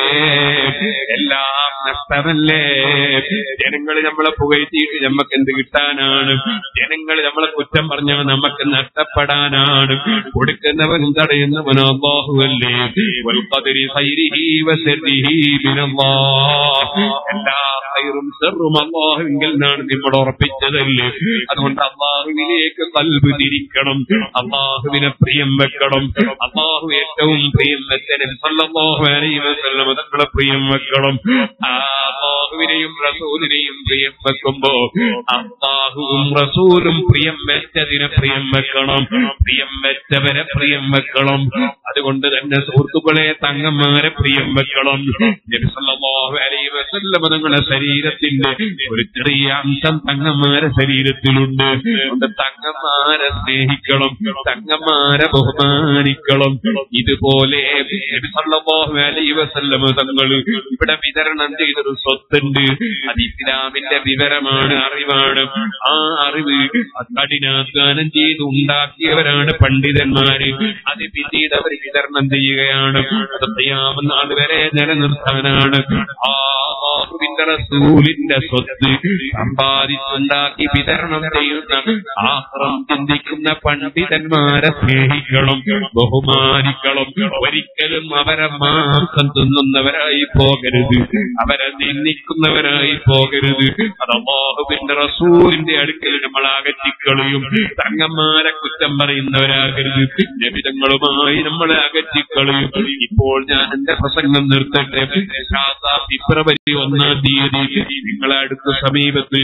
എല്ലാം നഷ്ടമല്ലേ ജനങ്ങൾ നമ്മളെ പുകഴ്ത്തിയിട്ട് നമുക്ക് എന്ത് കിട്ടാനാണ് ജനങ്ങൾ നമ്മളെ കുറ്റം പറഞ്ഞാൽ നമുക്ക് നഷ്ടപ്പെടാനാണ് കൊടുക്കുന്നവനും തടയുന്നവനും അള്ളാഹുവല്ലേ വൽഖദരി ഖൈരിഹി വശർരിഹി മിനല്ലാഹ് എല്ലാ ഖൈറും ശർറും അള്ളാഹുവിങ്കിൽ നിന്നാണ് നമ്മൾ ഉറപ്പിച്ചതല്ലേ അതുകൊണ്ട് അള്ളാഹുവിലേക്ക് കൽബ് തിരിക്കണം അള്ളാഹുവിനെ പ്രിയം വെക്കണം അള്ളാഹു ഏറ്റവും പ്രിയം വെച്ചനെ സല്ലല്ലാഹു അലൈഹി വസല്ലം തങ്ങളെ പ്രിയം വെക്കണം ആ അള്ളാഹുവിനെയും റസൂലിനെയും പ്രിയം വെക്കുമ്പോ അള്ളാഹുവും റസൂലും പ്രിയം വെച്ചതിനെ പ്രിയം വെക്കണം പ്രിയം വെച്ചവരെ പ്രിയം വെക്കണം അതുകൊണ്ട് തന്നെ സുഹൃത്തുക്കളെ തങ്ങന്മാരെ പ്രിയം വെക്കണം നബി സല്ലല്ലാഹു അലൈഹി വസല്ലം തങ്ങളുടെ ശരീരത്തിന്റെ ഒരു ചെറിയ അംശം തങ്ങന്മാരെ ശരീരത്തിലുണ്ട് അതുകൊണ്ട് തങ്ങന്മാരെ സ്നേഹിക്കണം തങ്ങന്മാരെ ബഹുമാനിക്കണം ഇതുപോലെ നബി സല്ലല്ലാഹു അലൈഹി വസല്ലം തങ്ങൾ ഇവിടെ വിതരണം ചെയ്തൊരു സ്വത്തുണ്ട് അത് ഇസ്ലാമിന്റെ വിവരമാണ് അറിവാണ് ആ അറിവ് കഠിനാധ്വാനം ചെയ്ത് ഉണ്ടാക്കിയവരാണ് പണ്ഡിതന്മാര് അത് പിന്നീട് അവർ വിതരണം ചെയ്യുകയാണ് അത് ചെയ്യാവുന്ന അതുവരെ നിലനിർത്താനാണ് ആ അല്ലാഹുവിന്റെ റസൂലിന്റെ സ്വത്ത് സമ്പാദിച്ചുണ്ടാക്കി വിതരണം ചെയ്യുന്ന ആഹ്റം ചിന്തിക്കുന്ന പണ്ഡിതന്മാരെ സ്നേഹിക്കണം ബഹുമാനിക്കണം ഒരിക്കലും അവരെ മാംസം തിന്നുന്നവരായി പോകരുത് അവരെ നിന്ദിക്കുന്നവരായി പോകരുത് അത് അള്ളാഹുവിന്റെ റസൂലിന്റെ അടുക്കൽ നമ്മൾ അകറ്റിക്കളയും തങ്ങന്മാരെ കുറ്റം പറയുന്നവരാകരുത് ലഭിതങ്ങളുമായി നമ്മളെ അകറ്റിക്കളയും ഇപ്പോൾ ഞാൻ എന്റെ പ്രസംഗം നിർത്തട്ടെ ഇൻഷാല്ലാ ഫെബ്രുവരി ഒന്നാം തീയതി നിങ്ങളെ അടുത്ത സമീപത്ത്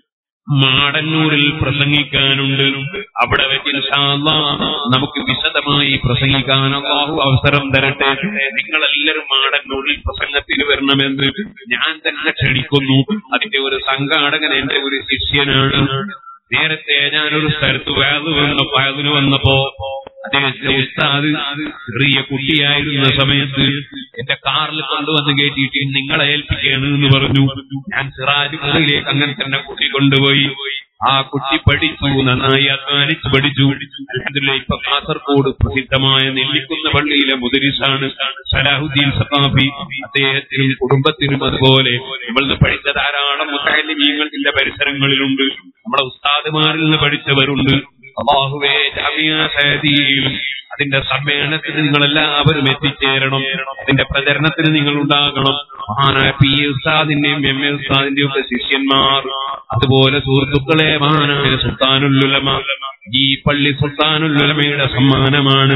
മാടന്നൂരിൽ പ്രസംഗിക്കാനുണ്ട് അവിടെ വെച്ച് ഇൻഷാല്ലാ നമുക്ക് വിശദമായി പ്രസംഗിക്കാൻ അള്ളാഹു അവസരം തരട്ടെ നിങ്ങളെല്ലാവരും മാടന്നൂരിൽ പ്രസംഗത്തിന് വരണമെന്ന് ഞാൻ തന്നെ ക്ഷണിക്കുന്നു അതിന്റെ ഒരു സംഘാടകൻ എന്റെ ഒരു ശിഷ്യനാണ് നേരത്തെ ഞാനൊരു സ്ഥലത്ത് വയലു വന്ന വയലിന് വന്നപ്പോ അദ്ദേഹത്തിന്റെ ഉസ്താദ് ചെറിയ കുട്ടിയായിരുന്ന സമയത്ത് എന്റെ കാറിൽ കൊണ്ടുവന്ന് കയറ്റിയിട്ട് നിങ്ങളെ ഏൽപ്പിക്കുകയാണ് എന്ന് പറഞ്ഞു ഞാൻ സിറാജ് മുറിയിലേക്ക് അങ്ങനെ തന്നെ കുട്ടി കൊണ്ടുപോയി ആ കുട്ടി പഠിച്ചു നന്നായി അധ്വാനിച്ച് പഠിച്ചു അൽഹംദുലില്ലാ ഇപ്പൊ കാസർഗോഡ് പ്രസിദ്ധമായ നെല്ലിക്കുന്ന പള്ളിയിലെ മുദരിസാണ് സലാഹുദ്ദീൻ സഖാഫി അദ്ദേഹത്തിനും കുടുംബത്തിനും അതുപോലെ നമ്മളിന്ന് പഠിച്ച ധാരാളം മുത്തലിമീങ്ങൾ ഇതിന്റെ പരിസരങ്ങളിലുണ്ട് നമ്മുടെ ഉസ്താദുമാരിൽ നിന്ന് പഠിച്ചവരുണ്ട് അള്ളാഹുവേ ജാമിയ സഹദിയിൽ അതിന്റെ സമ്മേളനത്തിന് നിങ്ങൾ എല്ലാവരും എത്തിച്ചേരണം അതിന്റെ പ്രചരണത്തിന് നിങ്ങൾ ഉണ്ടാകണം മഹാനായ പി എ ഉസ്താദിന്റെയും എം എ ഉസ്താദിന്റെയും ഒക്കെ ശിഷ്യന്മാർ അതുപോലെ സുഹൃത്തുക്കളെ മഹാനായ സുൽത്താനുല്ലുലമ ഈ പള്ളി സുൽത്താനുല്ലുലമയുടെ സമ്മാനമാണ്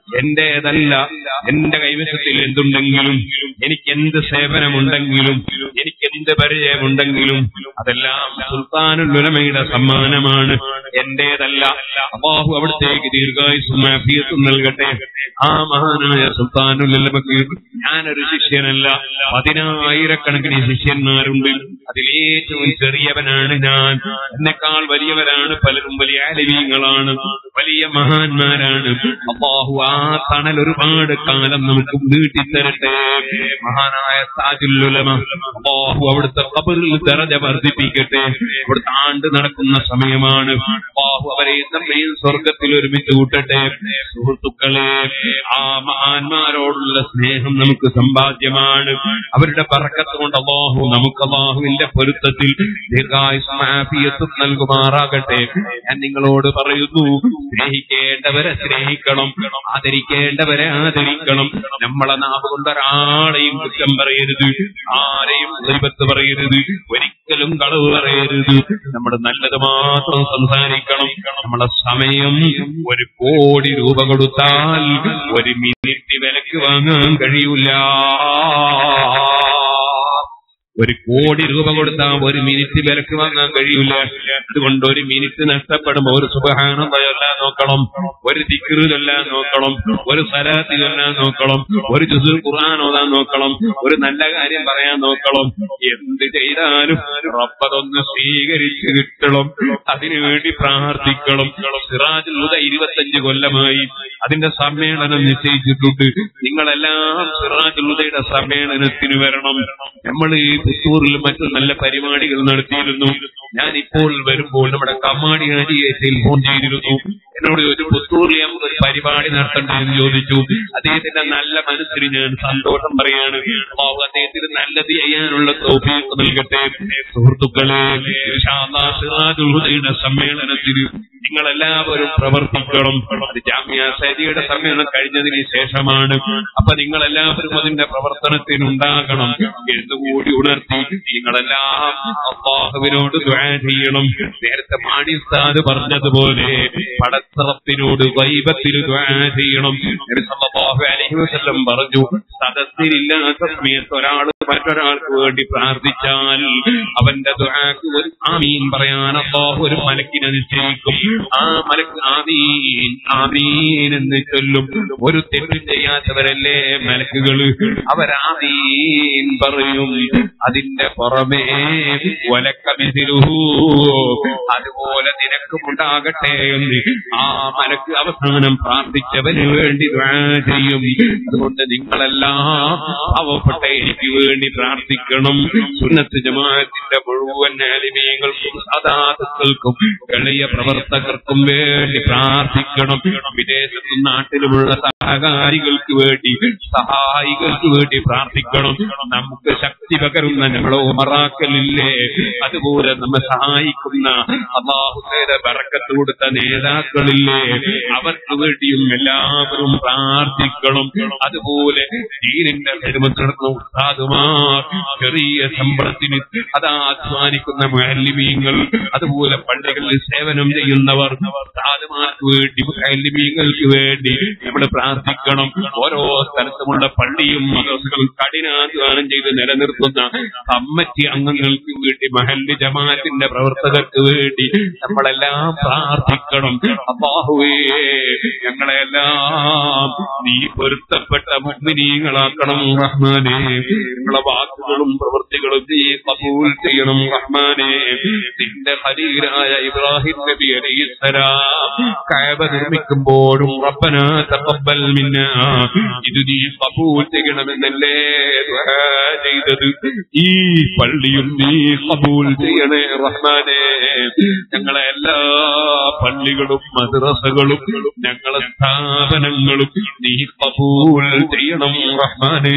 എന്റേതല്ല എന്റെ കൈവശത്തിൽ എന്തുണ്ടെങ്കിലും എനിക്ക് എന്ത് സേവനമുണ്ടെങ്കിലും എനിക്ക് എന്ത് പരിചയമുണ്ടെങ്കിലും അതെല്ലാം സുൽത്താനുൽ ഉലമയുടെ സമ്മാനമാണ് എന്റേതല്ല അള്ളാഹു അവിടത്തേക്ക് ദീർഘായുസും ആഫിയത്തും നൽകട്ടെ ആ മഹാനായ സുൽത്താനുൽ ഉലമക്ക് ഞാനൊരു ശിഷ്യനല്ല പതിനായിരക്കണക്കിന് ശിഷ്യന്മാരുണ്ട് അതിലേറ്റവും ചെറിയവനാണ് ഞാൻ എന്നെക്കാൾ വലിയവരാണ് പലരും വലിയ ആലവീങ്ങളാണ് വലിയ മഹാന്മാരാണ് അള്ളാഹു ആ തണൽ ഒരുപാട് കാലം നമുക്ക് നീട്ടിത്തരട്ടെ മഹാനായ താജുല്ലുലമ അള്ളാഹു അവിടുത്തെ കബറിൽ ദറജ വർദ്ധിപ്പിക്കട്ടെ ഇവിടുത്തെ ആണ്ട് നടക്കുന്ന സമയമാണ് അള്ളാഹു അവരെ നമ്മയും സ്വർഗത്തിൽ ഒരുമിച്ച് കൂട്ടട്ടെ സുഹൃത്തുക്കളെ ആ മഹാന്മാരോടുള്ള സ്നേഹം നമുക്ക് സമ്പാദ്യമാണ് അവരുടെ പറക്കത്ത് കൊണ്ട് അള്ളാഹു നമുക്ക് അള്ളാഹുവിന്റെ പൊരുത്തത്തിൽ ദീർഘായുസ്മാഫിയത്തും നൽകുമാറാകട്ടെ ഞാൻ നിങ്ങളോട് പറയുന്നു സ്നേഹിക്കേണ്ടവരെ സ്നേഹിക്കണം ആദരിക്കേണ്ടവരെ ആദരിക്കണം നമ്മളെ നാവ് കൊണ്ട് ഒരാളെയും കുറ്റം പറയരുത് ആരെയും ദൈവത്ത് പറയരുത് ഒരിക്കലും കളവ് പറയരുത് നമ്മൾ നല്ലത് മാത്രം സംസാരിക്കണം നമ്മളെ സമയം ഒരു കോടി രൂപ കൊടുത്താൽ ഒരു മിനിറ്റ് വിലക്ക് വാങ്ങാൻ കഴിയൂല ഒരു കോടി രൂപ കൊടുത്താൽ ഒരു മിനിറ്റ് വിലക്ക് വാങ്ങാൻ കഴിയില്ല അതുകൊണ്ട് ഒരു മിനിറ്റ് നഷ്ടപ്പെടുമ്പോ ഒരു സുബഹാനം ചൊല്ലാൻ നോക്കണം ഒരു ദിക്റ് ചൊല്ലാൻ നോക്കണം ഒരു സലാത്തി ചൊല്ലാൻ നോക്കണം ഒരു ജുസുൽ ഖുർആൻ ഓതാൻ നോക്കണം ഒരു നല്ല കാര്യം പറയാൻ നോക്കണം എന്ത് ചെയ്താലും റബ്ബതൊന്ന് സ്വീകരിച്ച് കിട്ടണം അതിനുവേണ്ടി പ്രാർത്ഥിക്കണം സിറാജുൽ ഹുദ ഇരുപത്തഞ്ച് കൊല്ലമായി അതിന്റെ സമ്മേളനം നിശ്ചയിച്ചിട്ടുണ്ട് നിങ്ങളെല്ലാം സിറാജുൽ ഹുദയുടെ സമ്മേളനത്തിന് വരണം നമ്മൾ ഈ പുത്തൂരിലും മറ്റു നല്ല പരിപാടികൾ നടത്തിയിരുന്നു ഞാൻ ഇപ്പോൾ വരുമ്പോൾ നമ്മുടെ കമ്മാടി ഹാജിയെ ടെലിഫോൺ ചെയ്തിരുന്നു എന്നോട് ഒരു പുത്തൂരിൽ നമുക്ക് ഒരു പരിപാടി നടത്തണ്ടേ എന്ന് ചോദിച്ചു അദ്ദേഹത്തിന്റെ നല്ല മനസ്സിന് ഞാൻ സന്തോഷം പറയാണ് അള്ളാഹു അദ്ദേഹത്തിന് നല്ലത് ചെയ്യാനുള്ള സൗഭാഗ്യം നൽകട്ടെ സുഹൃത്തുക്കളെ ഇൻഷാ അല്ലാഹ് സിറാജുൽ ഹുദയുടെ സമ്മേളനത്തിന് നിങ്ങളെല്ലാവരും പ്രവർത്തിക്കണം അത് ജാമ്യ സൈദിയുടെ സമ്മേളനം കഴിഞ്ഞതിന് ശേഷമാണ് അപ്പൊ നിങ്ങളെല്ലാവരും അതിന്റെ പ്രവർത്തനത്തിനുണ്ടാകണം എന്നുകൂടി ഉണർത്തി നിങ്ങളെല്ലാം അള്ളാഹുവിനോട് ദ്വാ ചെയ്യണം നേരത്തെ മാണിസ്ഥാത് പറഞ്ഞതുപോലെ പടത്തറപ്പിനോട് വൈബത്തിന് ദ്വാ ചെയ്യണം നബി സല്ലല്ലാഹു അലൈഹി വസല്ലം പറഞ്ഞു സദസ്സിലില്ലാത്ത സമയത്ത് ഒരാൾ മറ്റൊരാൾക്ക് വേണ്ടി പ്രാർത്ഥിച്ചാൽ അവന്റെ ദുആക്ക് ഒരു ആമീൻ പറയാൻ അള്ളാഹു ഒരു മലക്കിനെ നിശ്ചയിക്കും ആ മലക്ക് ആമീൻ ആമീൻ എന്ന് ചൊല്ലും ഒരു തെറ്റും ചെയ്യാത്തവരല്ലേ മലക്കുകൾ അവരാമീൻ പറയും അതിന്റെ പുറമേ ഒലക്കമിതിരുഹൂ അതുപോലെ നിനക്കും ഉണ്ടാകട്ടെ എന്ന് ആ മലക്ക് അവസാനം പ്രാർത്ഥിച്ചവന് വേണ്ടി ദുആ ചെയ്യും അതുകൊണ്ട് നിങ്ങളെല്ലാം പാവപ്പെട്ട എനിക്ക് വേണ്ടി പ്രാർത്ഥിക്കണം സുന്നത്ത് ജമാഅത്തിന്റെ മുഴുവൻ ആലിമീങ്ങൾക്കും സദാത്തുക്കൾക്കും എളിയ പ്രവർത്തകർക്കും വേണ്ടി പ്രാർത്ഥിക്കണം വിദേശത്തും നാട്ടിലുമുള്ള സഹകാരികൾക്ക് വേണ്ടി സഹായികൾക്ക് വേണ്ടി പ്രാർത്ഥിക്കണം നമുക്ക് ശക്തി പകരുന്ന നമ്മളെ ഉമറാക്കലില്ലേ അതുപോലെ നമ്മെ സഹായിക്കുന്ന അള്ളാഹുസേര ബറക്കത്ത് കൊടുത്ത നേതാക്കളില്ലേ അവർക്ക് വേണ്ടിയും എല്ലാവരും പ്രാർത്ഥിക്കണം അതുപോലെ ദീനിന്റെ ഹിദ്മത്ത് നടത്തുന്ന ഉസ്താദുമാർ ചെറിയ ശമ്പളത്തിന് അതാ അധ്വാനിക്കുന്ന മുഹല്ലിമീങ്ങൾ അതുപോലെ പള്ളികളിൽ സേവനം ചെയ്യുന്നവർ ഉസ്താദുമാർക്ക് വേണ്ടി മുഹല്ലിമീങ്ങൾക്ക് വേണ്ടി നമ്മൾ പ്രാർത്ഥിക്കണം ഓരോ സ്ഥലത്തുമുള്ള പള്ളിയും മദർസകളും കഠിനാധ്വാനം ചെയ്ത് നിലനിർത്തുന്ന കമ്മിറ്റി അംഗങ്ങൾക്ക് വേണ്ടി മഹല്ല് ജമാഅത്തിന്റെ പ്രവർത്തകർക്ക് വേണ്ടി നമ്മളെല്ലാം പ്രാർത്ഥിക്കണം അള്ളാഹുവേ ഞങ്ങളെല്ലാം നീ പൊരുത്തപ്പെട്ട മുഗ്മിനീങ്ങളാക്കണം റഹ്മാനെ ഞങ്ങളെ വാക്കുകളും പ്രവൃത്തികളും നീ കബൂൽ ചെയ്യണം റഹ്മാനെ നിന്റെ ഖലീലായ ഇബ്രാഹിം നബി അലൈഹിസ്സലാം കഅബ നിർമ്മിക്കുമ്പോഴും റബ്ബന തഖബ്ബൽ മിന്നാ ഇത് നീ കബൂൽ ചെയ്യണമെന്നല്ലേ ദുആ ചെയ്തത് ഈ പള്ളിയും നീ കബൂൽ ചെയ്യണേ റഹ്മാനെ ഞങ്ങളെ എല്ലാ പള്ളികളും മദ്രസകളും ഞങ്ങളെ സ്ഥാപനങ്ങളും നീ കബൂൽ ചെയ്യണം റഹ്മാനെ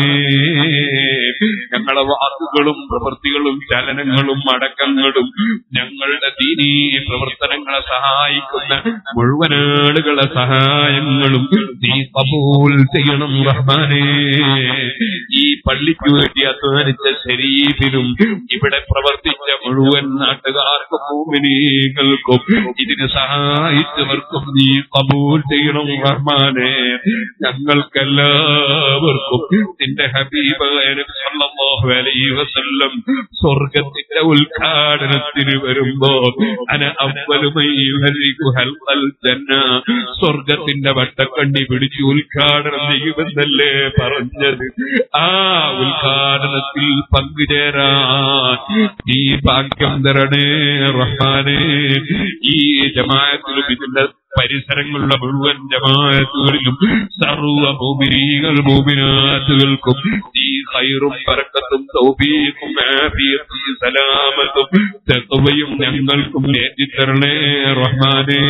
ഞങ്ങളെ വാക്കുകളും പ്രവൃത്തികളും ചലനങ്ങളും അടക്കങ്ങളും ഞങ്ങളുടെ ദീനീ പ്രവർത്തനങ്ങളെ സഹായിക്കുന്ന മുഴുവൻ ആളുകളെ സഹായങ്ങളും നീ കബൂൽ ചെയ്യണം റഹ്മാനെ ഈ ഈ പള്ളിക്ക് വേണ്ടി അധ്വാനിച്ച ശരീരത്തിനും ഇവിടെ പ്രവർത്തിച്ച മുഴുവൻ നാട്ടുകാർക്കും ഭൂമിനീകൾക്കും ഇതിന് സഹായിച്ചവർക്കും നീ കബൂൽ ചെയ്യണം റഹ്മാനെ ഞങ്ങൾക്കെല്ലാവർക്കും നിന്റെ ഹബീബ് സല്ലല്ലാഹു അലൈഹി വസല്ലം സ്വർഗത്തിന്റെ ഉദ്ഘാടനത്തിന് വരുമ്പോ അന അവലുമൈഹൽ ജന്ന സ്വർഗത്തിന്റെ വട്ടക്കണ്ണി പിടിച്ച് ഉദ്ഘാടനം ചെയ്യുമെന്നല്ലേ പറഞ്ഞത് ആ ഉദ്ഘാടനത്തിൽ പങ്കുചേരാൻ ഈ ഭാഗ്യം തരണേ റഹ്മാനെ ഈ ജമാഅത്തിലും ഇതിന്റെ പരിസരങ്ങളിലുള്ള മുഴുവൻ ജമാഅത്തുകളിലും സർവ ഭൂമിനീകൾ ഭൂമിനാത്തുകൾക്കും ഈ ഹൈറും പറക്കത്തും സൗബീഖും ആഫിയത്തും സലാമത്തും തെക്കുവയും ഞങ്ങൾക്കും ഏറ്റിത്തരണേ റഹ്മാനേ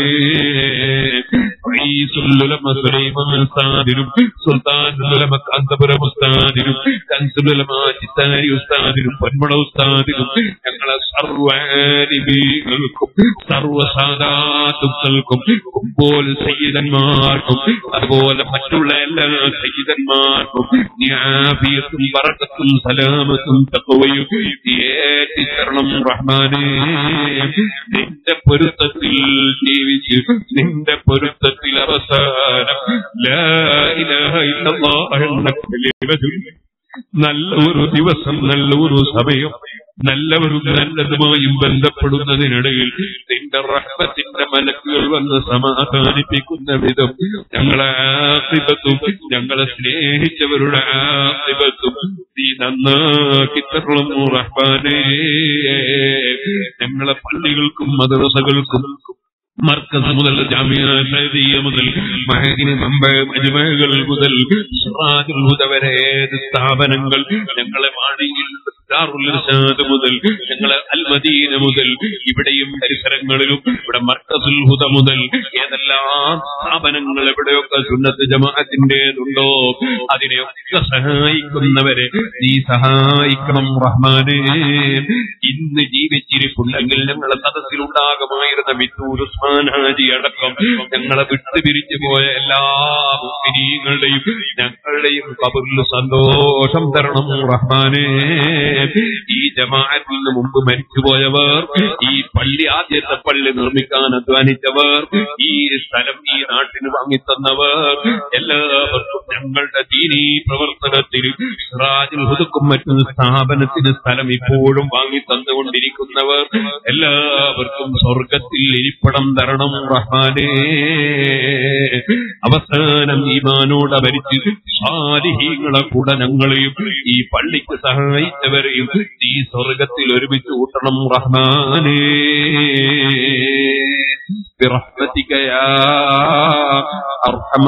റഈസുല്ലുലമ സുലൈമാൻ ഉസ്താദിനും സുൽത്താനുലമ കാന്തപുരം ഉസ്താദിനും കൻസുലുലമ ചിത്താരി ഉസ്താദിനും പൊന്മള ഉസ്താദിനും ഞങ്ങളെ സർവാലിബീകൾക്കും സർവസാധാത്തുക്കൾക്കും കുമ്പോൾ സയ്യിദന്മാർക്കും അതുപോലെ മറ്റുള്ള എല്ലാ സയ്യിദന്മാർക്കും ന്യാഫിയത്തും പറക്കത്തും സലാമത്തും തക്കവയും ഏറ്റിത്തരണം റഹ്മാനേ നിന്റെ പൊരുത്തത്തിൽ ജീവിച്ച് നിന്റെ പൊരുത്തത്തിൽ അവസാനം ലാ ഇലാഹ ഇല്ലല്ലാഹ് എന്ന കലിമതും നല്ല ഒരു ദിവസം നല്ല ഒരു സമയം നല്ലവരും നല്ലതുമായും ബന്ധപ്പെടുന്നതിനിടയിൽ നിന്റെ റഹ്മത്തിന്റെ മലക്കുകൾ വന്ന് സമാധാനിപ്പിക്കുന്ന വിധം ഞങ്ങളെ ആസിബത്തും ഞങ്ങളെ സ്നേഹിച്ചവരുടെ ആസിബത്തും നീ നന്നാക്കി തരണം റഹ്മാനേ ഞങ്ങളെ പള്ളികൾക്കും മദ്രസകൾക്കും മർക്കസ് മുതൽ ജാമ്യ സൈദിയ മുതൽ മഹദിന് മമ്പ മജ്മകൾ മുതൽ സിറാജുൽ ഹുദ വരെ ഏത് സ്ഥാപനങ്ങൾ ഞങ്ങളെ മാണിയിൽ ദാറുൽ ഇർശാദ് മുതൽ ഞങ്ങളെ അൽമദീന മുതൽ ഇവിടെയും പരിസരങ്ങളിലും ഇവിടെ മർക്കസുൽ ഹുദ മുതൽ ഏതെല്ലാം സ്ഥാപനങ്ങൾ എവിടെയൊക്കെ സുന്നത്ത് ജമാഅത്തിന്റേതുണ്ടോ അതിനെയൊക്കെ സഹായിക്കുന്നവരെ നീ സഹായിക്കണം റഹ്മാനെ ഇന്ന് ജീവിച്ചിരിപ്പുണ്ടെങ്കിൽ ഞങ്ങളെ സദസ്സിലുണ്ടാകുമായിരുന്ന മിത്തൂർ ഉസ്മാൻ ഹാജി അടക്കം ഞങ്ങളെ വിട്ടുപിരിച്ചു പോയ എല്ലാ മുസ്ലിങ്ങളുടെയും ഞങ്ങളുടെയും കബറിൽ സന്തോഷം തരണം റഹ്മാനെ ഈ ജമാഅത്തിന് മുമ്പ് മരിച്ചുപോയവർ ഈ പള്ളി ആദ്യത്തെ പള്ളി നിർമ്മിക്കാൻ അധ്വാനിച്ചവർ ഈ സ്ഥലം ഈ നാട്ടിന് വാങ്ങിത്തന്നവർ എല്ലാവർക്കും ഞങ്ങളുടെ ദീനീ പ്രവർത്തനത്തിൽ സിറാജുൽ ഹുദക്കും മറ്റു സ്ഥാപനത്തിന് സ്ഥലം ഇപ്പോഴും വാങ്ങി തന്നുകൊണ്ടിരിക്കുന്നവർ എല്ലാവർക്കും സ്വർഗത്തിൽ ഇരിപ്പടം തരണം റഹ്മാനേ അവസാനം ഈമാനോട് ഭരിച്ച് സാലിഹീങ്ങളെ കൂടെ ഞങ്ങളെയും ഈ പള്ളിക്ക് സഹായിച്ചവരെയും ഈ സ്വർഗത്തിൽ ഒരുമിച്ച് കൂട്ടണം റഹ്മാനേ برحمتك يا أرحم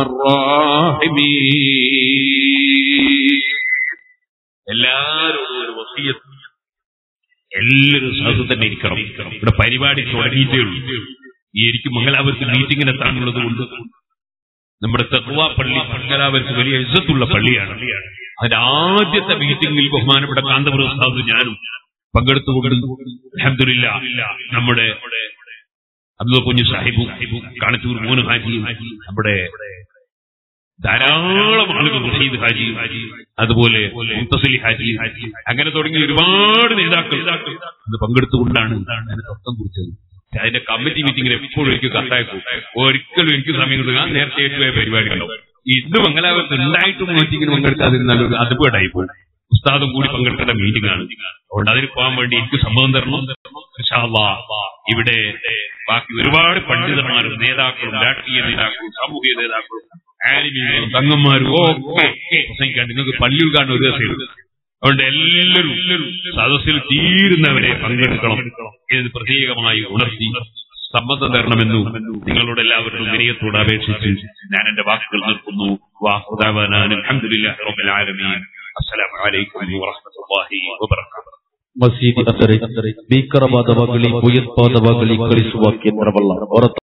الراحمين എല്ലാവരും ഒരു വസീയത്ത് എല്ലാവരും സഹത്ത് തന്നെ ഇരിക്കണം ഇവിടെ പരിപാടി തുടങ്ങിയിട്ടേ ഉള്ളൂ ഈ എനിക്ക് മംഗലാപുരത്ത് മീറ്റിംഗിന് എത്താനുള്ളത് കൊണ്ട് നമ്മുടെ തെക്കുവ പള്ളി മംഗലാപുരത്ത് വലിയ ഇജ്ജത്തുള്ള പള്ളിയാണ് അതിന്റെ ആദ്യത്തെ മീറ്റിംഗിൽ ബഹുമാനപ്പെട്ട കാന്തപുരം ഉസ്താദ് ഞാനും പങ്കെടുത്തുകൊണ്ട് അൽഹംദുലില്ലാ നമ്മുടെ അബ്ദുൽ കുഞ്ഞു സാഹിബും കാണത്തൂർ മൂന്ന് ഹാജിയും നമ്മുടെ ധാരാളം ആളുകൾ റഷീദ് ഹാജി അതുപോലെ മുത്തസലി ഹാജി അങ്ങനെ തുടങ്ങി ഒരുപാട് നേതാക്കൾ അത് പങ്കെടുത്തുകൊണ്ടാണ് അതിന് തുടക്കം കുറിച്ചത് അതിന്റെ കമ്മിറ്റി മീറ്റിംഗിൽ എപ്പോഴും എനിക്ക് കത്തയക്കും ഒരിക്കലും എനിക്ക് സമയം കിട്ടുക ഞാൻ നേരത്തെ ഏറ്റുപോയ പരിപാടികളുണ്ടാവും ഇന്ന് മംഗലാപുരത്ത് ഉണ്ടായിട്ടും മീറ്റിംഗിന് പങ്കെടുക്കാതിരുന്നാൽ ഒരു അതുപേടായി പോകും ഉസ്താദും കൂടി പങ്കെടുക്കേണ്ട മീറ്റിംഗ് ആണ് അതുകൊണ്ട് അതിന് പോകാൻ വേണ്ടി എനിക്ക് സംഭവം തരണം ഇൻഷാ അല്ലാ. ഇവിടെ ബാക്കി ഒരുപാട് പണ്ഡിതന്മാരും നേതാക്കളും രാഷ്ട്രീയ നേതാക്കളും സാമൂഹിക നേതാക്കളും ആലിമീങ്ങളും തങ്ങന്മാരും ഒക്കെ പ്രസംഗിക്കാൻ നിങ്ങൾക്ക് പള്ളി ഉദ്ഘാടനം ഒരു ദിവസം ഉണ്ട്. അതുകൊണ്ട് എല്ലാവരും സദസ്സിൽ തീരുന്നവരെ പങ്കെടുക്കണം ഇത് പ്രത്യേകമായി ഉണർത്തി സമ്മതം തരണമെന്നും നിങ്ങളോട് എല്ലാവരും വിനയത്തോട് അപേക്ഷിച്ച് ഞാൻ എന്റെ വാക്കുകൾ നിർത്തുന്നു വാഹുദാവാനാൻ അൽഹംദുലില്ലാഹി റബ്ബിൽ ആലമീൻ അസ്സലാമു അലൈക്കും വറഹ്മത്തുള്ളാഹി ವಬರಕಾತು ಮಸೀದಿ ಅಂದರೆ ಭೀಕರವಾದ ಬಗಲಿ ಭಯೋತ್ಪಾದವಾಗಲಿ ಕಳಿಸುವ ಕೇಂದ್ರವಲ್ಲ ಹೊರತ